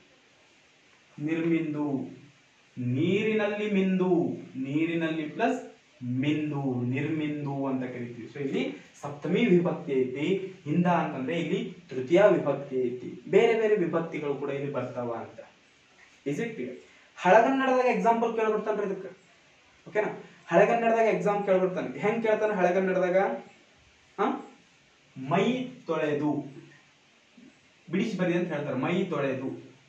ನಿರ್ಮಿಂದು ನೀರಿನಲ್ಲಿ ಮಿಂದು ನೀರಿನಲ್ಲಿ ಪ್ಲಸ್ ಮಿಂದು ನಿರ್ಮಿಂದು ಅಂತ ಕರಿತೀವಿ ಸೊ ಇಲ್ಲಿ ಸಪ್ತಮಿ ವಿಭಕ್ತಿ ಐತಿ ಹಿಂದ ಅಂತಂದ್ರೆ ಇಲ್ಲಿ ತೃತೀಯ ವಿಭಕ್ತಿ ಐತಿ ಬೇರೆ ಬೇರೆ ವಿಭಕ್ತಿಗಳು ಕೂಡ ಇಲ್ಲಿ ಬರ್ತಾವ ಅಂತ ಇಸ್ ಇಟ್ ಕ್ಲಿಯರ್ ಹಳಗನ್ನಡದಾಗ ಎಕ್ಸಾಂಪಲ್ ಕೇಳ್ಬಿಡ್ತಾನ್ರಿ ಇದಕ್ಕೆ ಓಕೆನಾ ಹಳೆಗನ್ನಡದಾಗ ಎಕ್ಸಾಮ್ ಕೇಳ್ಬಿಡ್ತಾನೆ ಹೆಂಗ್ ಕೇಳ್ತಾನೆ ಹಳೆಗನ್ನಡದಾಗ ಹ ಮೈ ತೊಳೆದು ಬಿಡಿಸಿ ಬರಿ ಅಂತ ಹೇಳ್ತಾರೆ ಮೈ ತೊಳೆದು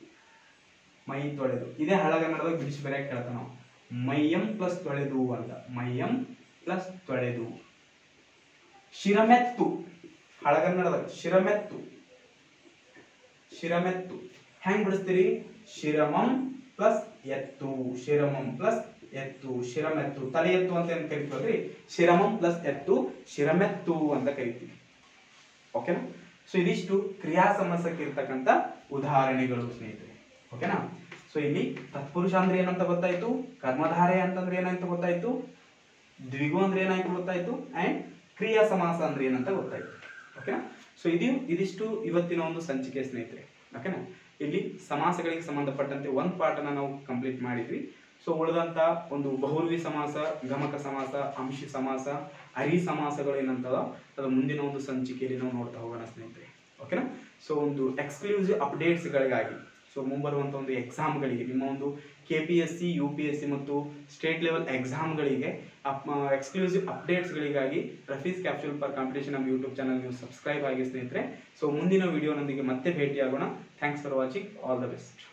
ಮೈ ತೊಳೆದು ಇದೇ ಹಳಗನ್ನಡದಾಗ ಬಿಡಿಸಿ ಬರೆಯಕ್ಕೆ ಹೇಳ್ತಾನೆ ನಾವು ಮೈಯಂ ಪ್ಲಸ್ ತೊಳೆದು ಅಂತ ಮೈಯಂ ಪ್ಲಸ್ ತೊಳೆದು ಶಿರಮೆತ್ತು ಹಳಗನ್ನಡದಾಗ ಶಿರಮೆತ್ತು ಶಿರಮೆತ್ತು ಹೆಂಗ್ ಬಿಡಿಸ್ತೀರಿ ಶಿರಮಂ ಪ್ಲಸ್ ಎತ್ತು ಶಿರಮಂ ಪ್ಲಸ್ ಎತ್ತು ಶಿರಮೆತ್ತು ತಲೆ ಎತ್ತು ಅಂತ ಏನ್ ಕರಿತೀವಲ್ರಿ ಶಿರಮಂ ಪ್ಲಸ್ ಎತ್ತು ಶಿರಮೆತ್ತು ಅಂತ ಕರಿತೀವಿ ಓಕೆನಾ ಸೊ ಇದಿಷ್ಟು ಕ್ರಿಯಾ ಸಮಾಸಕ್ಕೆ ಇರ್ತಕ್ಕಂಥ ಉದಾಹರಣೆಗಳು ಸ್ನೇಹಿತರೆ ಓಕೆನಾ ಸೊ ಇಲ್ಲಿ ತತ್ಪುರುಷ ಅಂದ್ರೆ ಏನಂತ ಗೊತ್ತಾಯ್ತು ಕರ್ಮಧಾರೆ ಅಂತಂದ್ರೆ ಏನಂತ ಗೊತ್ತಾಯ್ತು ದ್ವಿಗು ಅಂದ್ರೆ ಏನಾಯ್ತು ಗೊತ್ತಾಯ್ತು ಅಂಡ್ ಕ್ರಿಯಾ ಸಮಾಸ ಅಂದ್ರೆ ಏನಂತ ಗೊತ್ತಾಯ್ತು ಓಕೆನಾ ಸೊ ಇದು ಇದಿಷ್ಟು ಇವತ್ತಿನ ಒಂದು ಸಂಚಿಕೆ ಸ್ನೇಹಿತರೆ ಓಕೆನಾ ಇಲ್ಲಿ ಸಮಾಸಗಳಿಗೆ ಸಂಬಂಧಪಟ್ಟಂತೆ ಒಂದು ಪಾಠನ ನಾವು ಕಂಪ್ಲೀಟ್ ಮಾಡಿದ್ವಿ ಸೊ ಉಳಿದಂತ ಒಂದು ಬಹುರ್ವಿ ಸಮಾಸ ಗಮಕ ಸಮಾಸ ಅಂಶಿ ಸಮಾಸ ಹರಿ ಸಮಾಸಗಳು ಏನಂತದ ಅದು ಮುಂದಿನ ಒಂದು ಸಂಚಿಕೆಯಲ್ಲಿ ನಾವು ನೋಡ್ತಾ ಹೋಗೋಣ ಸ್ನೇಹಿತರೆ ಓಕೆನಾ ಸೊ ಒಂದು ಎಕ್ಸ್ಕ್ಲೂಸಿವ್ ಅಪ್ಡೇಟ್ಸ್ಗಳಿಗಾಗಿ ಸೊ ಮುಂಬರುವಂಥ ಒಂದು ಎಕ್ಸಾಮ್ಗಳಿಗೆ ನಿಮ್ಮ ಒಂದು K P S C U P S C ಮತ್ತು ಸ್ಟೇಟ್ ಲೆವೆಲ್ ಎಕ್ಸಾಮ್ಗಳಿಗೆ ಎಕ್ಸ್ಕ್ಲೂಸಿವ್ ಅಪ್ಡೇಟ್ಸ್ಗಳಿಗಾಗಿ ರಫೀಸ್ ಕ್ಯಾಪ್ಚೂಲ್ ಫಾರ್ ಕಾಂಪಿಟೇಷನ್ ನಮ್ಮ ಯೂಟ್ಯೂಬ್ ಚಾನಲ್ ನೀವು ಸಬ್ಸ್ಕ್ರೈಬ್ ಆಗಿ ಸ್ನೇಹಿತರೆ ಸೊ ಮುಂದಿನ ವಿಡಿಯೋನೊಂದಿಗೆ ಮತ್ತೆ ಭೇಟಿಯಾಗೋಣ thanks for watching all the best